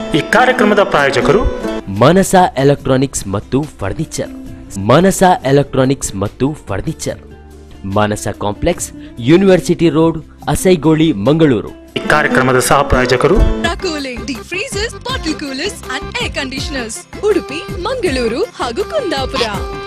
ಈ ಕಾರ್ಯಕ್ರಮದ ಪ್ರಾಯೋಜಕರು ಮನಸ ಎಲೆಕ್ಟ್ರಾನಿಕ್ಸ್ ಮತ್ತು ಫರ್ನಿಚರ್ ಮನಸ ಎಲೆಕ್ಟ್ರಾನಿಕ್ಸ್ ಮತ್ತು furniture Manasa complex university road Asaigoli Mangaluru ಈ ಕಾರ್ಯಕ್ರಮದ ಸಹ ಪ್ರಾಯೋಜಕರು cooling deep freezers bottle coolers and air conditioners Udupi Mangaluru ಹಾಗೂ ಕುಂದಾಪುರ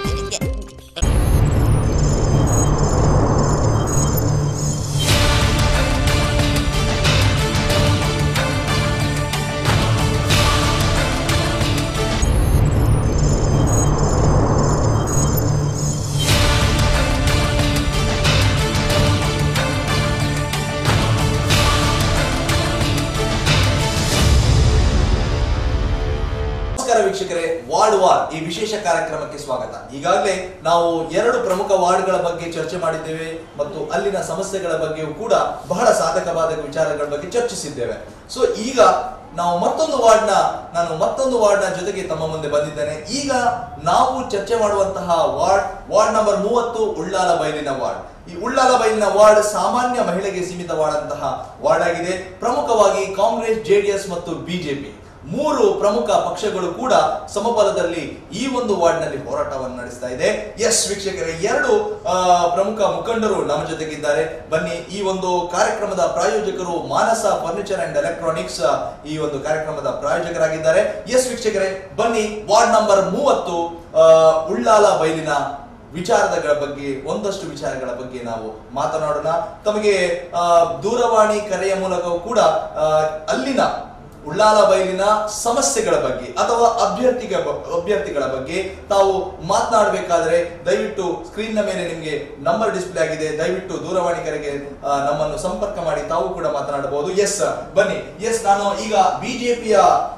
ನಮಸ್ಕಾರ ವೀಕ್ಷಕರೇ ವಾರ್ಡ್ ವಾರ್ ಈ ವಿಶೇಷ ಕಾರ್ಯಕ್ರಮಕ್ಕೆ ಸ್ವಾಗತ ಈಗಾಗಲೇ ನಾವು ಎರಡು ಪ್ರಮುಖ ವಾರ್ಡ್ಗಳ ಬಗ್ಗೆ ಚರ್ಚೆ ಮಾಡಿದ್ದೇವೆ ಮತ್ತು ಅಲ್ಲಿನ ಸಮಸ್ಯೆಗಳ ಬಗ್ಗೆಯೂ ಕೂಡ ಬಹಳ ಸಾಧಕ ಬಾಧಕ ವಿಚಾರಗಳ ಬಗ್ಗೆ ಚರ್ಚಿಸಿದ್ದೇವೆ ಸೊ ಈಗ ನಾವು ಮತ್ತೊಂದು ವಾರ್ಡ್ನ ನಾನು ಮತ್ತೊಂದು ವಾರ್ಡ್ನ ಜೊತೆಗೆ ತಮ್ಮ ಮುಂದೆ ಬಂದಿದ್ದೇನೆ ಈಗ ನಾವು ಚರ್ಚೆ ಮಾಡುವಂತಹ ವಾರ್ಡ್ ವಾರ್ಡ್ ನಂಬರ್ ಮೂವತ್ತು ಉಳ್ಳಾಲ ಬೈಲಿನ ವಾರ್ಡ್ ಈ ಉಳ್ಳಾಲ ಬೈಲಿನ ವಾರ್ಡ್ ಸಾಮಾನ್ಯ ಮಹಿಳೆಗೆ ಸೀಮಿತವಾದಂತಹ ವಾರ್ಡ್ ಆಗಿದೆ ಪ್ರಮುಖವಾಗಿ ಕಾಂಗ್ರೆಸ್ ಜೆಡಿಎಸ್ ಮತ್ತು ಬಿಜೆಪಿ ಮೂರು ಪ್ರಮುಖ ಪಕ್ಷಗಳು ಕೂಡ ಸಮಬಲದಲ್ಲಿ ಈ ಒಂದು ವಾರ್ಡ್ನಲ್ಲಿ ಹೋರಾಟವನ್ನು ನಡೆಸ್ತಾ ಇದೆ ಎಸ್ ವೀಕ್ಷಕರೇ ಎರಡು ಆ, ಪ್ರಮುಖ ಮುಖಂಡರು ನಮ್ಮ ಜೊತೆಗಿದ್ದಾರೆ ಬನ್ನಿ ಈ ಒಂದು ಕಾರ್ಯಕ್ರಮದ ಪ್ರಾಯೋಜಕರು ಮಾನಸ ಫರ್ನಿಚರ್ ಅಂಡ್ ಎಲೆಕ್ಟ್ರಾನಿಕ್ಸ್ ಈ ಒಂದು ಕಾರ್ಯಕ್ರಮದ ಪ್ರಾಯೋಜಕರಾಗಿದ್ದಾರೆ ಎಸ್ ವೀಕ್ಷಕರೇ ಬನ್ನಿ ವಾರ್ಡ್ ನಂಬರ್ ಮೂವತ್ತು ಆ, ಉಳ್ಳಾಲ ಬೈಲಿನ ವಿಚಾರಗಳ ಬಗ್ಗೆ ಒಂದಷ್ಟು ವಿಚಾರಗಳ ಬಗ್ಗೆ ನಾವು ಮಾತನಾಡೋಣ ತಮಗೆ ಆ, ದೂರವಾಣಿ ಕರೆಯ ಮೂಲಕವೂ ಕೂಡ ಆ, ಅಲ್ಲಿನ ಉಳ್ಳಾಲ ಬೈಲಿನ ಸಮಸ್ಯೆಗಳ ಬಗ್ಗೆ ಅಥವಾ ಅಭ್ಯರ್ಥಿಗಳ ಅಭ್ಯರ್ಥಿಗಳ ಬಗ್ಗೆ ತಾವು ಮಾತನಾಡಬೇಕಾದ್ರೆ ದಯವಿಟ್ಟು ಸ್ಕ್ರೀನ್ ನ ಮೇಲೆ ನಿಮಗೆ ನಂಬರ್ ಡಿಸ್ಪ್ಲೇ ಆಗಿದೆ ದಯವಿಟ್ಟು ದೂರವಾಣಿ ಕರೆಗೆ ಆ, ನಮ್ಮನ್ನು ಸಂಪರ್ಕ ಮಾಡಿ ತಾವು ಕೂಡ ಮಾತನಾಡಬಹುದು ಎಸ್ ಬನ್ನಿ ಎಸ್ ನಾನು ಈಗ ಬಿಜೆಪಿಯ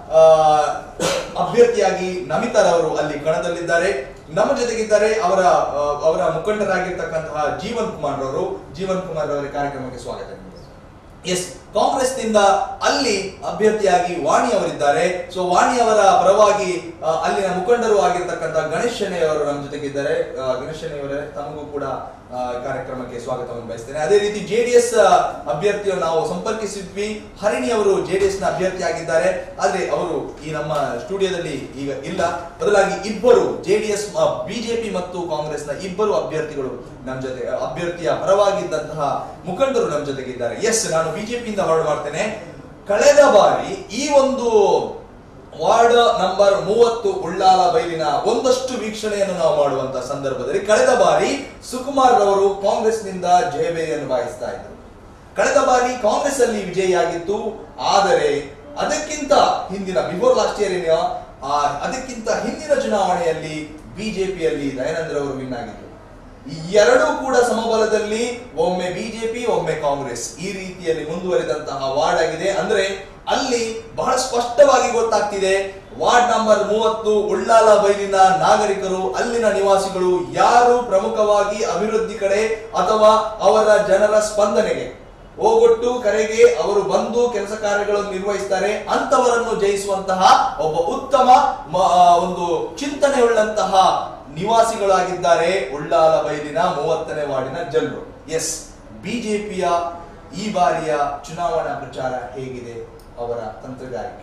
ಅಭ್ಯರ್ಥಿಯಾಗಿ ನಮಿತಾರವರು ಅಲ್ಲಿ ಕಣದಲ್ಲಿದ್ದಾರೆ ನಮ್ಮ ಜೊತೆಗಿದ್ದಾರೆ ಅವರ ಆ, ಅವರ ಮುಖಂಡರಾಗಿರ್ತಕ್ಕಂತಹ ಜೀವನ್ ಕುಮಾರ್ ಅವರು ಜೀವನ್ ಕುಮಾರ್ ಅವರ ಕಾರ್ಯಕ್ರಮಕ್ಕೆ ಸ್ವಾಗತ ನಿಮಗೆ ಎಸ್ ಕಾಂಗ್ರೆಸ್ ನಿಂದ ಅಲ್ಲಿ ಅಭ್ಯರ್ಥಿಯಾಗಿ ವಾಣಿ ಅವರಿದ್ದಾರೆ ಸೊ ವಾಣಿ ಅವರ ಪರವಾಗಿ ಆ, ಅಲ್ಲಿನ ಮುಖಂಡರು ಆಗಿರ್ತಕ್ಕಂಥ ಗಣೇಶ್ ಶೆಣೈ ಅವರು ನಮ್ಮ ಜೊತೆಗಿದ್ದಾರೆ ಆ, ಗಣೇಶ್ ಶೆಣೈ ಅವರೇ ತಮಗೂ ಕೂಡ ಆ, ಕಾರ್ಯಕ್ರಮಕ್ಕೆ ಸ್ವಾಗತವನ್ನು ಬಯಸ್ತೇನೆ ಅದೇ ರೀತಿ ಜೆಡಿಎಸ್ ಅಭ್ಯರ್ಥಿಯನ್ನು ನಾವು ಸಂಪರ್ಕಿಸಿದ್ವಿ ಹರಿಣಿ ಅವರು ಜೆಡಿಎಸ್ ನ ಅಭ್ಯರ್ಥಿ ಆಗಿದ್ದಾರೆ ಆದ್ರೆ ಅವರು ಈ ನಮ್ಮ ಸ್ಟುಡಿಯೋದಲ್ಲಿ ಈಗ ಇಲ್ಲ ಬದಲಾಗಿ ಇಬ್ಬರು ಜೆಡಿಎಸ್ ಬಿಜೆಪಿ ಮತ್ತು ಕಾಂಗ್ರೆಸ್ನ ಇಬ್ಬರು ಅಭ್ಯರ್ಥಿಗಳು ನಮ್ಮ ಜೊತೆ ಅಭ್ಯರ್ಥಿಯ ಪರವಾಗಿದ್ದಂತಹ ಮುಖಂಡರು ನಮ್ಮ ಜೊತೆಗಿದ್ದಾರೆ ಎಸ್ ನಾನು ಬಿಜೆಪಿಯಿಂದ ಹೊರಡು ಮಾಡ್ತೇನೆ ಕಳೆದ ಬಾರಿ ಈ ಒಂದು ವಾರ್ಡ್ ನಂಬರ್ ಮೂವತ್ತು ಉಳ್ಳಾಲ ಬೈಲಿನ ಒಂದಷ್ಟು ವೀಕ್ಷಣೆಯನ್ನು ನಾವು ಮಾಡುವಂತಹ ಸಂದರ್ಭದಲ್ಲಿ ಕಳೆದ ಬಾರಿ ಸುಕುಮಾರ್ ರವರು ಕಾಂಗ್ರೆಸ್ನಿಂದ ಜಯಬೇರಿಯನ್ನು ಬಾಯಿಸ್ತಾ ಇದ್ರು ಕಳೆದ ಬಾರಿ ಕಾಂಗ್ರೆಸ್ ಅಲ್ಲಿ ವಿಜಯಿಯಾಗಿತ್ತು ಆದರೆ ಅದಕ್ಕಿಂತ ಹಿಂದಿನ ಬಿಫೋರ್ ಲಾಸ್ಟ್ ಇಯರ್ ಏನಿಯೋ ಆ ಅದಕ್ಕಿಂತ ಹಿಂದಿನ ಚುನಾವಣೆಯಲ್ಲಿ ಬಿಜೆಪಿಯಲ್ಲಿ ದಯಾನಂದ್ರ ಅವರು ವಿನ್ ಆಗಿದ್ರು ಈ ಎರಡೂ ಕೂಡ ಸಮಬಲದಲ್ಲಿ ಒಮ್ಮೆ ಬಿಜೆಪಿ ಒಮ್ಮೆ ಕಾಂಗ್ರೆಸ್ ಈ ರೀತಿಯಲ್ಲಿ ಮುಂದುವರಿದಂತಹ ವಾರ್ಡ್ ಆಗಿದೆ ಅಂದ್ರೆ ಅಲ್ಲಿ ಬಹಳ ಸ್ಪಷ್ಟವಾಗಿ ಗೊತ್ತಾಗ್ತಿದೆ ವಾರ್ಡ್ ನಂಬರ್ ಮೂವತ್ತು ಉಳ್ಳಾಲ ಬೈಲಿನ ನಾಗರಿಕರು ಅಲ್ಲಿನ ನಿವಾಸಿಗಳು ಯಾರು ಪ್ರಮುಖವಾಗಿ ಅಭಿವೃದ್ಧಿ ಕಡೆ ಅಥವಾ ಅವರ ಜನರ ಸ್ಪಂದನೆಗೆ ಹೋಗೊಟ್ಟು ಕರೆಗೆ ಅವರು ಬಂದು ಕೆಲಸ ಕಾರ್ಯಗಳನ್ನು ನಿರ್ವಹಿಸ್ತಾರೆ ಅಂತವರನ್ನು ಜಯಿಸುವಂತಹ ಒಬ್ಬ ಉತ್ತಮ ಮ- ಆ, ಒಂದು ಚಿಂತನೆಯುಳ್ಳಂತಹ ನಿವಾಸಿಗಳಾಗಿದ್ದಾರೆ ಉಳ್ಳಾಲ ಬೈಲಿನ ಮೂವತ್ತನೇ ವಾರ್ಡಿನ ಜನರು ಎಸ್ ಬಿಜೆಪಿಯ ಈ ಬಾರಿಯ ಚುನಾವಣಾ ಪ್ರಚಾರ ಹೇಗಿದೆ ಅವರ ತಂತ್ರಗಾರಿಕೆ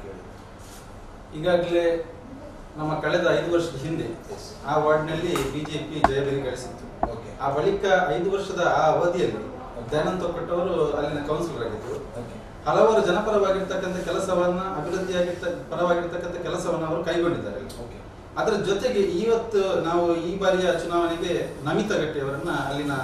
ಈಗಾಗಲೇ ನಮ್ಮ ಕಳೆದ ಐದು ವರ್ಷದ ಹಿಂದೆ ಆ ವಾರ್ಡ್ನಲ್ಲಿ ಬಿಜೆಪಿ ಜಯಬೇರಿ ಗಳಿಸಿತ್ತು ಓಕೆ ಆ ಬಳಿಕ ಐದು ವರ್ಷದ ಆ ಅವಧಿಯಲ್ಲಿ ದಯಾನಂದ ತೊಕ್ಕಟ್ಟವರು ಅಲ್ಲಿನ ಕೌನ್ಸಿಲರ್ ಆಗಿದ್ರು ಓಕೆ ಹಲವಾರು ಜನಪರವಾಗಿರ್ತಕ್ಕಂಥ ಕೆಲಸವನ್ನ ಅಭಿವೃದ್ಧಿಯಾಗಿರ್ತ ಪರವಾಗಿರ್ತಕ್ಕಂಥ ಕೆಲಸವನ್ನು ಅವರು ಕೈಗೊಂಡಿದ್ದಾರೆ ಓಕೆ ಅದರ ಜೊತೆಗೆ ಇವತ್ತು ನಾವು ಈ ಬಾರಿಯ ಚುನಾವಣೆಗೆ ನಮಿತಾ ಗಟ್ಟಿ ಅವರನ್ನ ಅಲ್ಲಿನ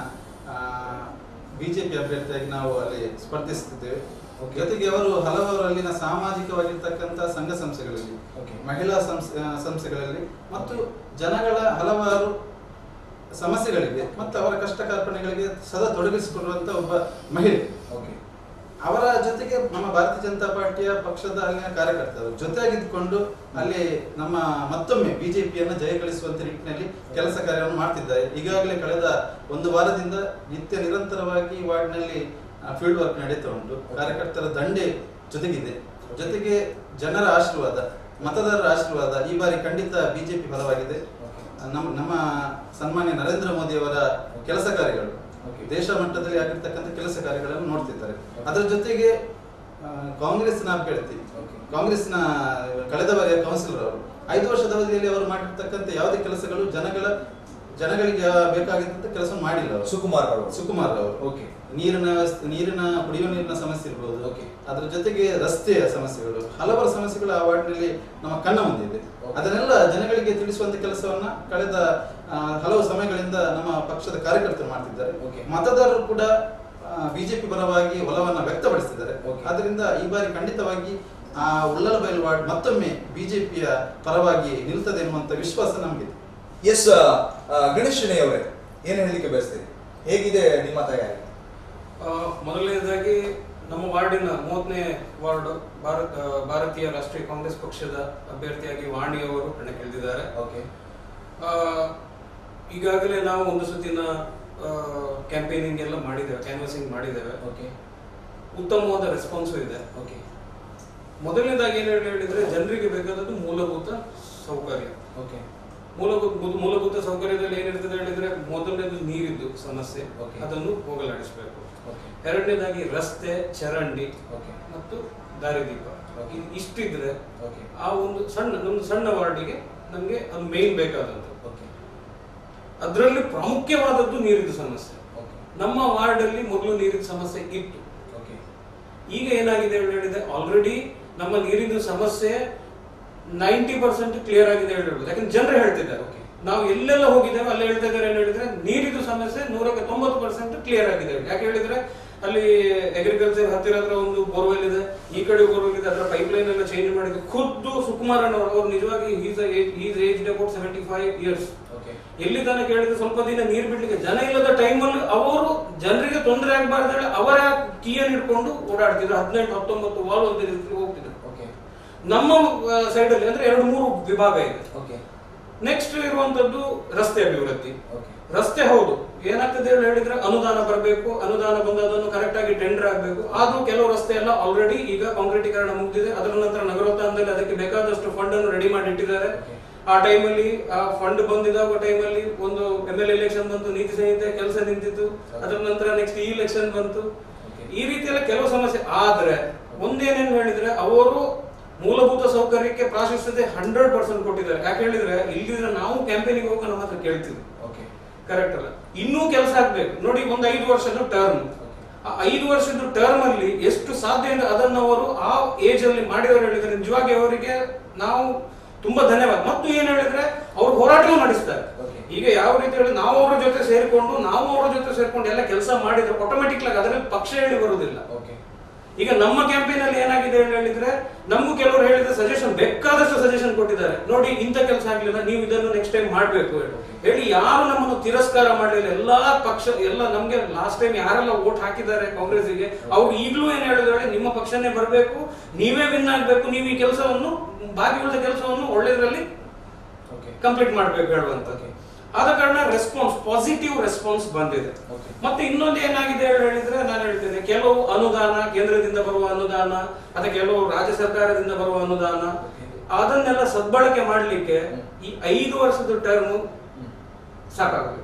ಬಿಜೆಪಿ ಅಭ್ಯರ್ಥಿಯಾಗಿ ನಾವು ಅಲ್ಲಿ ಸ್ಪರ್ಧಿಸುತ್ತಿದ್ದೇವೆ Okay. ಜೊತೆಗೆ ಅವರು ಹಲವಾರು ಅಲ್ಲಿನ ಸಾಮಾಜಿಕವಾಗಿರ್ತಕ್ಕಂಥ ಸಂಘ ಸಂಸ್ಥೆಗಳಲ್ಲಿ Okay. ಮಹಿಳಾ ಸಂಸ್- ಆ, ಸಂಸ್ಥೆಗಳಲ್ಲಿ ಮತ್ತು ಜನಗಳ ಹಲವಾರು ಸಮಸ್ಯೆಗಳಿಗೆ ಮತ್ತು ಅವರ ಕಷ್ಟ ಕಾರ್ಪಣೆಗಳಿಗೆ ಸದಾ ತೊಡಗಿಸಿಕೊಳ್ಳುವಂತ ಒಬ್ಬ ಮಹಿಳೆ ಓಕೆ ಅವರ ಜೊತೆಗೆ ನಮ್ಮ ಭಾರತೀಯ ಜನತಾ ಪಾರ್ಟಿಯ ಪಕ್ಷದ ಅಲ್ಲಿನ ಕಾರ್ಯಕರ್ತರು ಜೊತೆಯಾಗಿದ್ದುಕೊಂಡು ಅಲ್ಲಿ ನಮ್ಮ ಮತ್ತೊಮ್ಮೆ ಬಿಜೆಪಿಯನ್ನು ಜಯಗಳಿಸುವಂತ ನಿಟ್ಟಿನಲ್ಲಿ ಕೆಲಸ ಕಾರ್ಯವನ್ನು ಮಾಡ್ತಿದ್ದಾರೆ ಈಗಾಗಲೇ ಕಳೆದ ಒಂದು ವಾರದಿಂದ ನಿತ್ಯ ನಿರಂತರವಾಗಿ ವಾರ್ಡ್ನಲ್ಲಿ ಫೀಲ್ಡ್ ವರ್ಕ್ ನಡೀತಾ ಉಂಟು ಕಾರ್ಯಕರ್ತರ ದಂಡೆ ಜೊತೆಗಿದೆ ಜೊತೆಗೆ ಜನರ ಆಶೀರ್ವಾದ ಮತದಾರರ ಆಶೀರ್ವಾದ ಈ ಬಾರಿ ಖಂಡಿತ ಬಿಜೆಪಿ ಫಲವಾಗಿದೆ ನಮ್ಮ ನಮ್ಮ ಸನ್ಮಾನ್ಯ ನರೇಂದ್ರ ಮೋದಿ ಅವರ ಕೆಲಸ ಕಾರ್ಯಗಳು Okay. ದೇಶ ಮಟ್ಟದಲ್ಲಿ ಆಗಿರ್ತಕ್ಕಂಥ ಕೆಲಸ ಕಾರ್ಯಗಳನ್ನು ನೋಡ್ತಿದ್ದಾರೆ ಅದರ ಜೊತೆಗೆ ಆ, ಕಾಂಗ್ರೆಸ್ನ ಅಭ್ಯರ್ಥಿ Okay. ಕಾಂಗ್ರೆಸ್ನ ಕಳೆದ ಬಾರಿಯ ಕೌನ್ಸಿಲರ್ ಅವರು ಐದು ವರ್ಷದ ಅವಧಿಯಲ್ಲಿ ಅವರು ಮಾಡಿರ್ತಕ್ಕಂಥ ಯಾವುದೇ ಕೆಲಸಗಳು ಜನಗಳ ಜನಗಳಿಗೆ ಬೇಕಾಗಿದ್ದಂತ ಕೆಲಸ ಮಾಡಿಲ್ಲ ಅವರು ಸುಕುಮಾರ್ ಅವರು ಸುಕುಮಾರ್ ಅವರು ಓಕೆ ನೀರಿನ ವ್ಯವಸ್ಥೆ- ನೀರಿನ ಕುಡಿಯುವ ನೀರಿನ ಸಮಸ್ಯೆ ಇರ್ಬೋದು Okay. ಅದರ ಜೊತೆಗೆ ರಸ್ತೆಯ ಸಮಸ್ಯೆಗಳು ಹಲವಾರು ಸಮಸ್ಯೆಗಳು ಆ ವಾರ್ಡ್ನಲ್ಲಿ ನಮ್ಮ ಕಣ್ಣ ಮುಂದೆ ಇದೆ Okay. ಅದನ್ನೆಲ್ಲ ಜನಗಳಿಗೆ ತಿಳಿಸುವಂತ ಕೆಲಸವನ್ನ ಕಳೆದ ಆ, ಹಲವು ಸಮಯಗಳಿಂದ ನಮ್ಮ ಪಕ್ಷದ ಕಾರ್ಯಕರ್ತರು ಮಾಡ್ತಿದ್ದಾರೆ Okay. ಮತದಾರರು ಕೂಡ ಬಿಜೆಪಿ ಪರವಾಗಿ ಒಲವನ್ನ ವ್ಯಕ್ತಪಡಿಸಿದ್ದಾರೆ Okay. ಆದ್ರಿಂದ ಈ ಬಾರಿ ಖಂಡಿತವಾಗಿ ಆ ಉಳ್ಳಲ ಬಯಲು ವಾರ್ಡ್ ಮತ್ತೊಮ್ಮೆ ಬಿಜೆಪಿಯ ಪರವಾಗಿ ನಿಲ್ತದೆ ಎನ್ನುವಂತ ವಿಶ್ವಾಸ ನಮಗಿದೆ ಎಸ್ ಗಣೇಶ್ ಶೆಣೈ ಅವರೇ ಏನು ಹೇಳಲಿಕ್ಕೆ ಬಯಸ್ತೀರಿ ಹೇಗಿದೆ ನಿಮ್ಮ ತಯಾರಿ ಆ, ಮೊದಲನೇದಾಗಿ ನಮ್ಮ ವಾರ್ಡಿನ ಮೂವತ್ತನೇ ವಾರ್ಡ್ ಭಾರತ ಭಾರತೀಯ ರಾಷ್ಟ್ರೀಯ ಕಾಂಗ್ರೆಸ್ ಪಕ್ಷದ ಅಭ್ಯರ್ಥಿಯಾಗಿ ವಾಣಿ ಅವರು ಕಣಕ್ಕಿಳಿದಿದ್ದಾರೆ ಓಕೆ ಆ, ಈಗಾಗಲೇ ನಾವು ಒಂದು ಸುತ್ತಿನ ಕ್ಯಾಂಪೇನಿಂಗ್ ಎಲ್ಲ ಮಾಡಿದ್ದೇವೆ ಕ್ಯಾನ್ವಸಿಂಗ್ ಮಾಡಿದ್ದೇವೆ ಓಕೆ ಉತ್ತಮವಾದ ರೆಸ್ಪಾನ್ಸು ಇದೆ ಓಕೆ ಮೊದಲನೇದಾಗಿ ಏನು ಹೇಳಿ ಹೇಳಿದ್ರೆ ಜನರಿಗೆ ಬೇಕಾದದ್ದು ಮೂಲಭೂತ ಸೌಕರ್ಯ ಓಕೆ ಮೂಲಭೂತ ಮೂ- ಮೂಲಭೂತ ಸೌಕರ್ಯದಲ್ಲಿ ಏನಿರ್ತದೆ ಹೇಳಿದ್ರೆ ಮೊದಲನೇದು ನೀರಿದ್ದು ಸಮಸ್ಯೆ Okay. ಅದನ್ನು ಹೋಗಲಾಡಿಸಬೇಕು ಓಕೆ ಎರಡನೇದಾಗಿ ರಸ್ತೆ ಚರಂಡಿ ಓಕೆ ಮತ್ತು ದಾರಿದೀಪ Okay. ಇದ್- ಇಷ್ಟಿದ್ರೆ ಓಕೆ ಆ ಒಂದು ಸಣ್ಣ ನಮ್ದು ಸಣ್ಣ ವಾರ್ಡಿಗೆ ನಮ್ಗೆ ಅದು ಮೇನ್ ಬೇಕಾದದ್ದು ಓಕೆ ಅದರಲ್ಲಿ ಪ್ರಾಮುಖ್ಯವಾದದ್ದು ನೀರಿನ ಸಮಸ್ಯೆ ಓಕೆ ನಮ್ಮ ವಾರ್ಡ್ ಅಲ್ಲಿ ಮೊದಲು ನೀರಿನ ಸಮಸ್ಯೆ ಇತ್ತು ಓಕೆ ಈಗ ಏನಾಗಿದೆ ಅಂತ ಹೇಳಿದ್ರೆ ಆಲ್ರೆಡಿ ನಮ್ಮ ನೀರಿನ ಸಮಸ್ಯೆ ನೈಂಟಿ ಪರ್ಸೆಂಟ್ ಕ್ಲಿಯರ್ ಆಗಿದೆ ಅಂತ ಹೇಳ್ಬೋದು ಯಾಕಂದ್ರೆ ಜನರು ಹೇಳ್ತಿದ್ದಾರೆ Okay. ನಾವು ಎಲ್ಲೆಲ್ಲ ಹೋಗಿದ್ದೇವೆ ಅಲ್ಲಿ ಹೇಳ್ತಾ ಇದ್ದಾರೆ ಏನ್ ಹೇಳಿದ್ರೆ ನೀರಿನ ಸಮಸ್ಯೆ ನೂರಕ್ಕೆ ತೊಂಬತ್ತು ಪರ್ಸೆಂಟ್ ಕ್ಲಿಯರ್ ಆಗಿದೆ ಯಾಕೆ ಹೇಳಿದ್ರೆ ಅಲ್ಲಿ ಅಗ್ರಿಕಲ್ಚರ್ ಹತ್ತಿರ ಹತ್ರ ಒಂದು ಬೋರ್ವೆಲ್ ಇದೆ ಈ ಕಡೆ ಬೋರ್ವೆಲ್ ಇದೆ ಅದರ ಪೈಪ್ ಲೈನ್ ಎಲ್ಲ ಚೇಂಜ್ ಮಾಡಿದ್ದು ಖುದ್ದು ಸುಕುಮಾರನ್ ಅವರು ಅವ್ರು ನಿಜವಾಗಿ is is age about seventy five years okay ಎಲ್ಲಿ ತನಕ ಹೇಳಿದ್ರೆ ಸ್ವಲ್ಪ ದಿನ ನೀರು ಬಿಡ್ಲಿಕ್ಕೆ ಜನ ಇಲ್ಲದ ಟೈಮಲ್ಲಿ ಅವರು ಜನರಿಗೆ ತೊಂದರೆ ಆಗಬಾರ್ದು ಹೇಳಿ ಅವರ ಕೀಯನ್ನು ಹಿಡ್ಕೊಂಡು ಓಡಾಡ್ತಿದ್ರು ಹದಿನೆಂಟು ಹತ್ತೊಂಬತ್ತು ವಾಲ್ ಒಂದು ರೀತಿ ಹೋಗ್ತಿದ್ರು ಓಕೆ ನಮ್ಮ ಸೈಡ್ ಅಲ್ಲಿ ಅಂದ್ರೆ ಎರಡು ಮೂರು ವಿಭಾಗ ಇದೆ ಓಕೆ ನೆಕ್ಸ್ಟ್ ಇರುವಂತದ್ದು ರಸ್ತೆ ಅಭಿವೃದ್ಧಿ ಓಕೆ ರಸ್ತೆ ಹೌದು ಏನಾಗ್ತದೆ ಹೇಳಿ ಹೇಳಿದ್ರೆ ಅನುದಾನ ಬರಬೇಕು ಅನುದಾನ ಬಂದು ಅದನ್ನು ಕರೆಕ್ಟ್ ಆಗಿ ಟೆಂಡರ್ ಆಗಬೇಕು ಆದ್ರೂ ಕೆಲವು ರಸ್ತೆ ಎಲ್ಲ ಆಲ್ರೆಡಿ ಈಗ ಕಾಂಕ್ರೀಟೀಕರಣ ಮುಗಿದಿದೆ ಅದರ ನಂತರ ನಗರೋತ್ಥಾನದಲ್ಲಿ ಅದಕ್ಕೆ ಬೇಕಾದಷ್ಟು ಫಂಡ್ ಅನ್ನು ರೆಡಿ ಮಾಡಿ ಇಟ್ಟಿದ್ದಾರೆ Okay. ಆ ಟೈಮಲ್ಲಿ ಆ ಫಂಡ್ ಬಂದಿದ್ದಾಗ ಟೈಮಲ್ಲಿ ಒಂದು ಎಮ್ ಎಲ್ ಎಲೆಕ್ಷನ್ ಬಂತು ನೀತಿ ಸಂಹಿತೆ ಕೆಲಸ ನಿಂತಿತ್ತು ಅದರ ನಂತರ ನೆಕ್ಸ್ಟ್ ಈ ಇಲೆಕ್ಷನ್ ಬಂತು Okay. ಈ ರೀತಿ ಎಲ್ಲ ಕೆಲವು ಸಮಸ್ಯೆ ಆದ್ರೆ ಒಂದೇನೇನು ಹೇಳಿದ್ರೆ ಅವರು ಮೂಲಭೂತ ಸೌಕರ್ಯಕ್ಕೆ ಪ್ರಾಶಸ್ತ್ಯತೆ ಹಂಡ್ರೆಡ್ ಪರ್ಸೆಂಟ್ ಕೊಟ್ಟಿದ್ದಾರೆ ಯಾಕೆ ಹೇಳಿದ್ರೆ ಇಲ್ಲಿದ್ರೆ ನಾವು ಕ್ಯಾಂಪೇನಿಗೆ ಹೋಗಿ ನಮ್ಮ ಹತ್ರ ಕೇಳ್ತಿದ್ವಿ ಓಕೆ ಕರೆಕ್ಟ್ ಅಲ್ಲ ಇನ್ನೂ ಕೆಲಸ ಆಗ್ಬೇಕು ನೋಡಿ ಒಂದು ಐದು ವರ್ಷದ ಟರ್ಮ್ ಆ ಐದು ವರ್ಷದ ಟರ್ಮ್ ಅಲ್ಲಿ ಎಷ್ಟು ಸಾಧ್ಯ ಇದೆ ಅದನ್ನು ಅವರು ಆ ಏಜ್ ಅಲ್ಲಿ ಮಾಡಿದವರು ಹೇಳಿದ್ರೆ ನಿಜವಾಗಿ ಅವರಿಗೆ ನಾವು ತುಂಬಾ ಧನ್ಯವಾದ ಮತ್ತು ಏನ್ ಹೇಳಿದ್ರೆ ಅವ್ರು ಹೋರಾಟವೂ ನಡೆಸ್ತಾರೆ Okay. ಈಗ ಯಾವ ರೀತಿ ಹೇಳಿ ನಾವು ಅವರ ಜೊತೆ ಸೇರಿಕೊಂಡು ನಾವು ಅವರ ಜೊತೆ ಸೇರ್ಕೊಂಡು ಎಲ್ಲ ಕೆಲಸ ಮಾಡಿದ್ರೆ ಆಟೋಮೆಟಿಕ್ ಆಗಿ ಅದರಲ್ಲಿ ಪಕ್ಷ ಹೇಳಿ ಬರುವುದಿಲ್ಲ ಓಕೆ ಈಗ ನಮ್ಮ ಕ್ಯಾಂಪೇನ್ ಅಲ್ಲಿ ಏನಾಗಿದೆ ಅಂತ ಹೇಳಿದ್ರೆ ನಮಗೂ ಕೆಲವರು ಹೇಳಿದ್ರೆ ಸಜೆಷನ್ ಬೇಕಾದಷ್ಟು ಸಜೆಷನ್ ಕೊಟ್ಟಿದ್ದಾರೆ ನೋಡಿ ಇಂಥ ಕೆಲಸ ಆಗ್ಲಿಲ್ಲ ನೀವು ಇದನ್ನು ನೆಕ್ಸ್ಟ್ ಟೈಮ್ ಮಾಡ್ಬೇಕು ಹೇಳಿ. ಹೇಳಿ ಯಾರು ನಮ್ಮನ್ನು ತಿರಸ್ಕಾರ ಮಾಡಲಿಲ್ಲ ಎಲ್ಲಾ ಪಕ್ಷ ಎಲ್ಲ ನಮ್ಗೆ ಲಾಸ್ಟ್ ಟೈಮ್ ಯಾರೆಲ್ಲ ವೋಟ್ ಹಾಕಿದ್ದಾರೆ ಕಾಂಗ್ರೆಸ್ಗೆ ಅವ್ರು ಈಗಲೂ ಏನ್ ಹೇಳಿದ್ರೆ ನಿಮ್ಮ ಪಕ್ಷನೇ ಬರಬೇಕು ನೀವೇ ವಿನ್ ಆಗ್ಬೇಕು ನೀವು ಈ ಕೆಲಸವನ್ನು ಬಾಕಿ ಉಳಿದ ಕೆಲಸವನ್ನು ಒಳ್ಳೆದ್ರಲ್ಲಿ ಓಕೆ ಕಂಪ್ಲೀಟ್ ಮಾಡ್ಬೇಕು ಹೇಳುವಂತದ್ದು ಆದ ಕಾರಣ ರೆಸ್ಪಾನ್ಸ್ ಪಾಸಿಟಿವ್ ರೆಸ್ಪಾನ್ಸ್ ಬಂದಿದೆ Okay. ಮತ್ತೆ ಇನ್ನೊಂದು ಏನಾಗಿದೆ ಹೇಳಿ ಹೇಳಿದ್ರೆ ನಾನು ಹೇಳ್ತೇನೆ ಕೆಲವು ಅನುದಾನ ಕೇಂದ್ರದಿಂದ ಬರುವ ಅನುದಾನ ಅಥವಾ ಕೆಲವು ರಾಜ್ಯ ಸರ್ಕಾರದಿಂದ ಬರುವ ಅನುದಾನ Okay. ಅದನ್ನೆಲ್ಲ ಸದ್ಬಳಕೆ ಮಾಡ್ಲಿಕ್ಕೆ ಈ ಐದು ವರ್ಷದ ಟರ್ಮ್ ಸಾಕಾಗಬೇಕು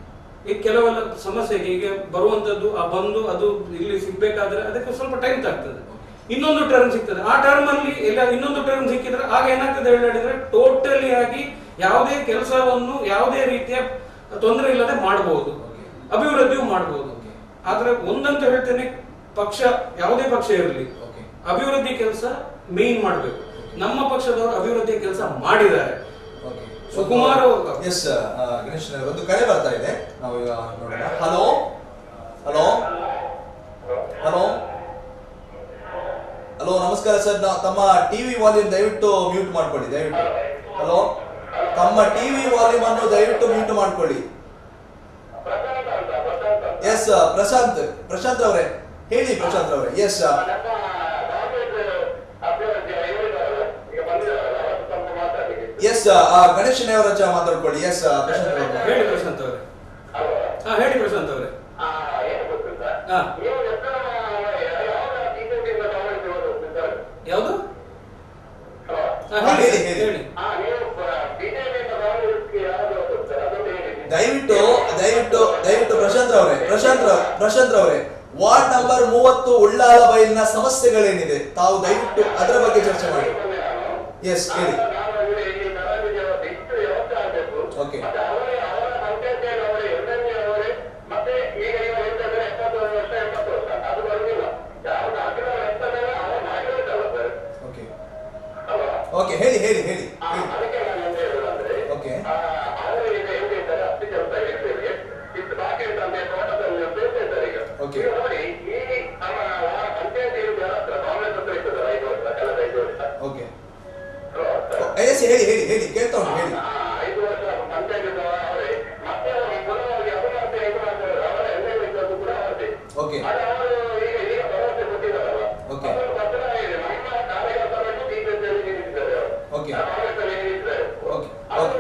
ಈಗ ಕೆಲವೆಲ್ಲ ಸಮಸ್ಯೆಗೆ ಈಗ ಬರುವಂತದ್ದು ಆ ಬಂದು ಅದು ಇಲ್ಲಿ ಸಿಗ್ಬೇಕಾದ್ರೆ ಅದಕ್ಕೆ ಸ್ವಲ್ಪ ಟೈಮ್ ತಾಗ್ತದೆ ಇನ್ನೊಂದು ಟರ್ಮ್ ಸಿಗ್ತದೆ ಆ ಟರ್ಮ್ ಅಲ್ಲಿ ಎಲ್ಲ ಇನ್ನೊಂದು ಟರ್ಮ್ ಸಿಕ್ಕಿದ್ರೆ ಆಗ ಏನಾಗ್ತದೆ ಹೇಳಿ ಹೇಳಿದ್ರೆ ಟೋಟಲಿ ಆಗಿ ಯಾವುದೇ ಕೆಲಸವನ್ನು ಯಾವುದೇ ರೀತಿಯ ತೊಂದರೆ ಇಲ್ಲದೆ ಮಾಡಬಹುದು Okay. ಅಭಿವೃದ್ಧಿಯೂ ಮಾಡಬಹುದು Okay. ಆದ್ರೆ ಒಂದಂತ ಹೇಳ್ತೇನೆ ಪಕ್ಷ ಯಾವುದೇ ಪಕ್ಷ ಇರಲಿ ಓಕೆ ಅಭಿವೃದ್ಧಿ ಕೆಲಸ ಮೇನ್ ಮಾಡಬೇಕು ನಮ್ಮ ಪಕ್ಷದವರು ಅಭಿವೃದ್ಧಿ ಕೆಲಸ ಮಾಡಿದ್ದಾರೆ ಓಕೆ ಸುಕುಮಾರ್ ಅವರು ಎಸ್ ಗಣೇಶ್ ನಗರ್ ಒಂದು ಕರೆ ಬರ್ತಾ ಇದೆ ನಾವು ಈಗ ನೋಡೋಣ ಹಲೋ ಹಲೋ ಹಲೋ ಹಲೋ ನಮಸ್ಕಾರ ಸರ್ ತಮ್ಮ ಟಿವಿ ವಾಲ್ಯೂಮ್ ದಯವಿಟ್ಟು ಮ್ಯೂಟ್ ಮಾಡ್ಕೊಳ್ಳಿ ದಯವಿಟ್ಟು ಹಲೋ ತಮ್ಮ ಟಿವಿ ವಾಲ್ಯೂಮ್ ಅನ್ನು ದಯವಿಟ್ಟು ಮ್ಯೂಟ್ ಮಾಡ್ಕೊಳ್ಳಿ ಎಸ್ ಪ್ರಶಾಂತ್ ಪ್ರಶಾಂತ್ ಅವರೇ ಹೇಳಿ ಪ್ರಶಾಂತ್ ಅವರೇ ಎಸ್ ಎಸ್ ಗಣೇಶ್ ಅವರ ಹತ್ರ ಮಾತಾಡ್ಕೊಳ್ಳಿ ಎಸ್ ಪ್ರಶಾಂತ್ ಅವರೇ ಹೇಳಿ ಪ್ರಶಾಂತ್ ಅವರೇ ಹಾ ಹೇಳಿ ಪ್ರಶಾಂತ್ ಅವರೇ ಹಾ ಯಾವುದು ಹಾ, ಹಾ, ಹೇಳಿ ಹೇಳಿ, ಹೇಳಿ. ಹೇಳಿ ದಯವಿಟ್ಟು ದಯವಿಟ್ಟು ದಯವಿಟ್ಟು ಪ್ರಶಾಂತ್ ಅವರೇ ಪ್ರಶಾಂತ್ ರಾವ್ ಪ್ರಶಾಂತ್ ಅವರೇ ವಾರ್ಡ್ ನಂಬರ್ ಮೂವತ್ತು ಉಳ್ಳಾಲ ಬೈಲಿನ ಸಮಸ್ಯೆಗಳೇನಿದೆ ತಾವು ದಯವಿಟ್ಟು ಅದರ ಬಗ್ಗೆ ಚರ್ಚೆ ಮಾಡಿ ಎಸ್ ಹೇಳಿ ಓಕೆ ಓಕೆ ಓಕೆ ಹೇಳಿ ಹೇಳಿ ಹೇಳಿ ಓಕೆ ಓಕೆ ಓಕೆ ಎಸ್ ಹೇಳಿ ಹೇಳಿ ಹೇಳಿ ಕೇಳ್ತಾ ಉಂಟು ಹೇಳಿ okay okay okay okay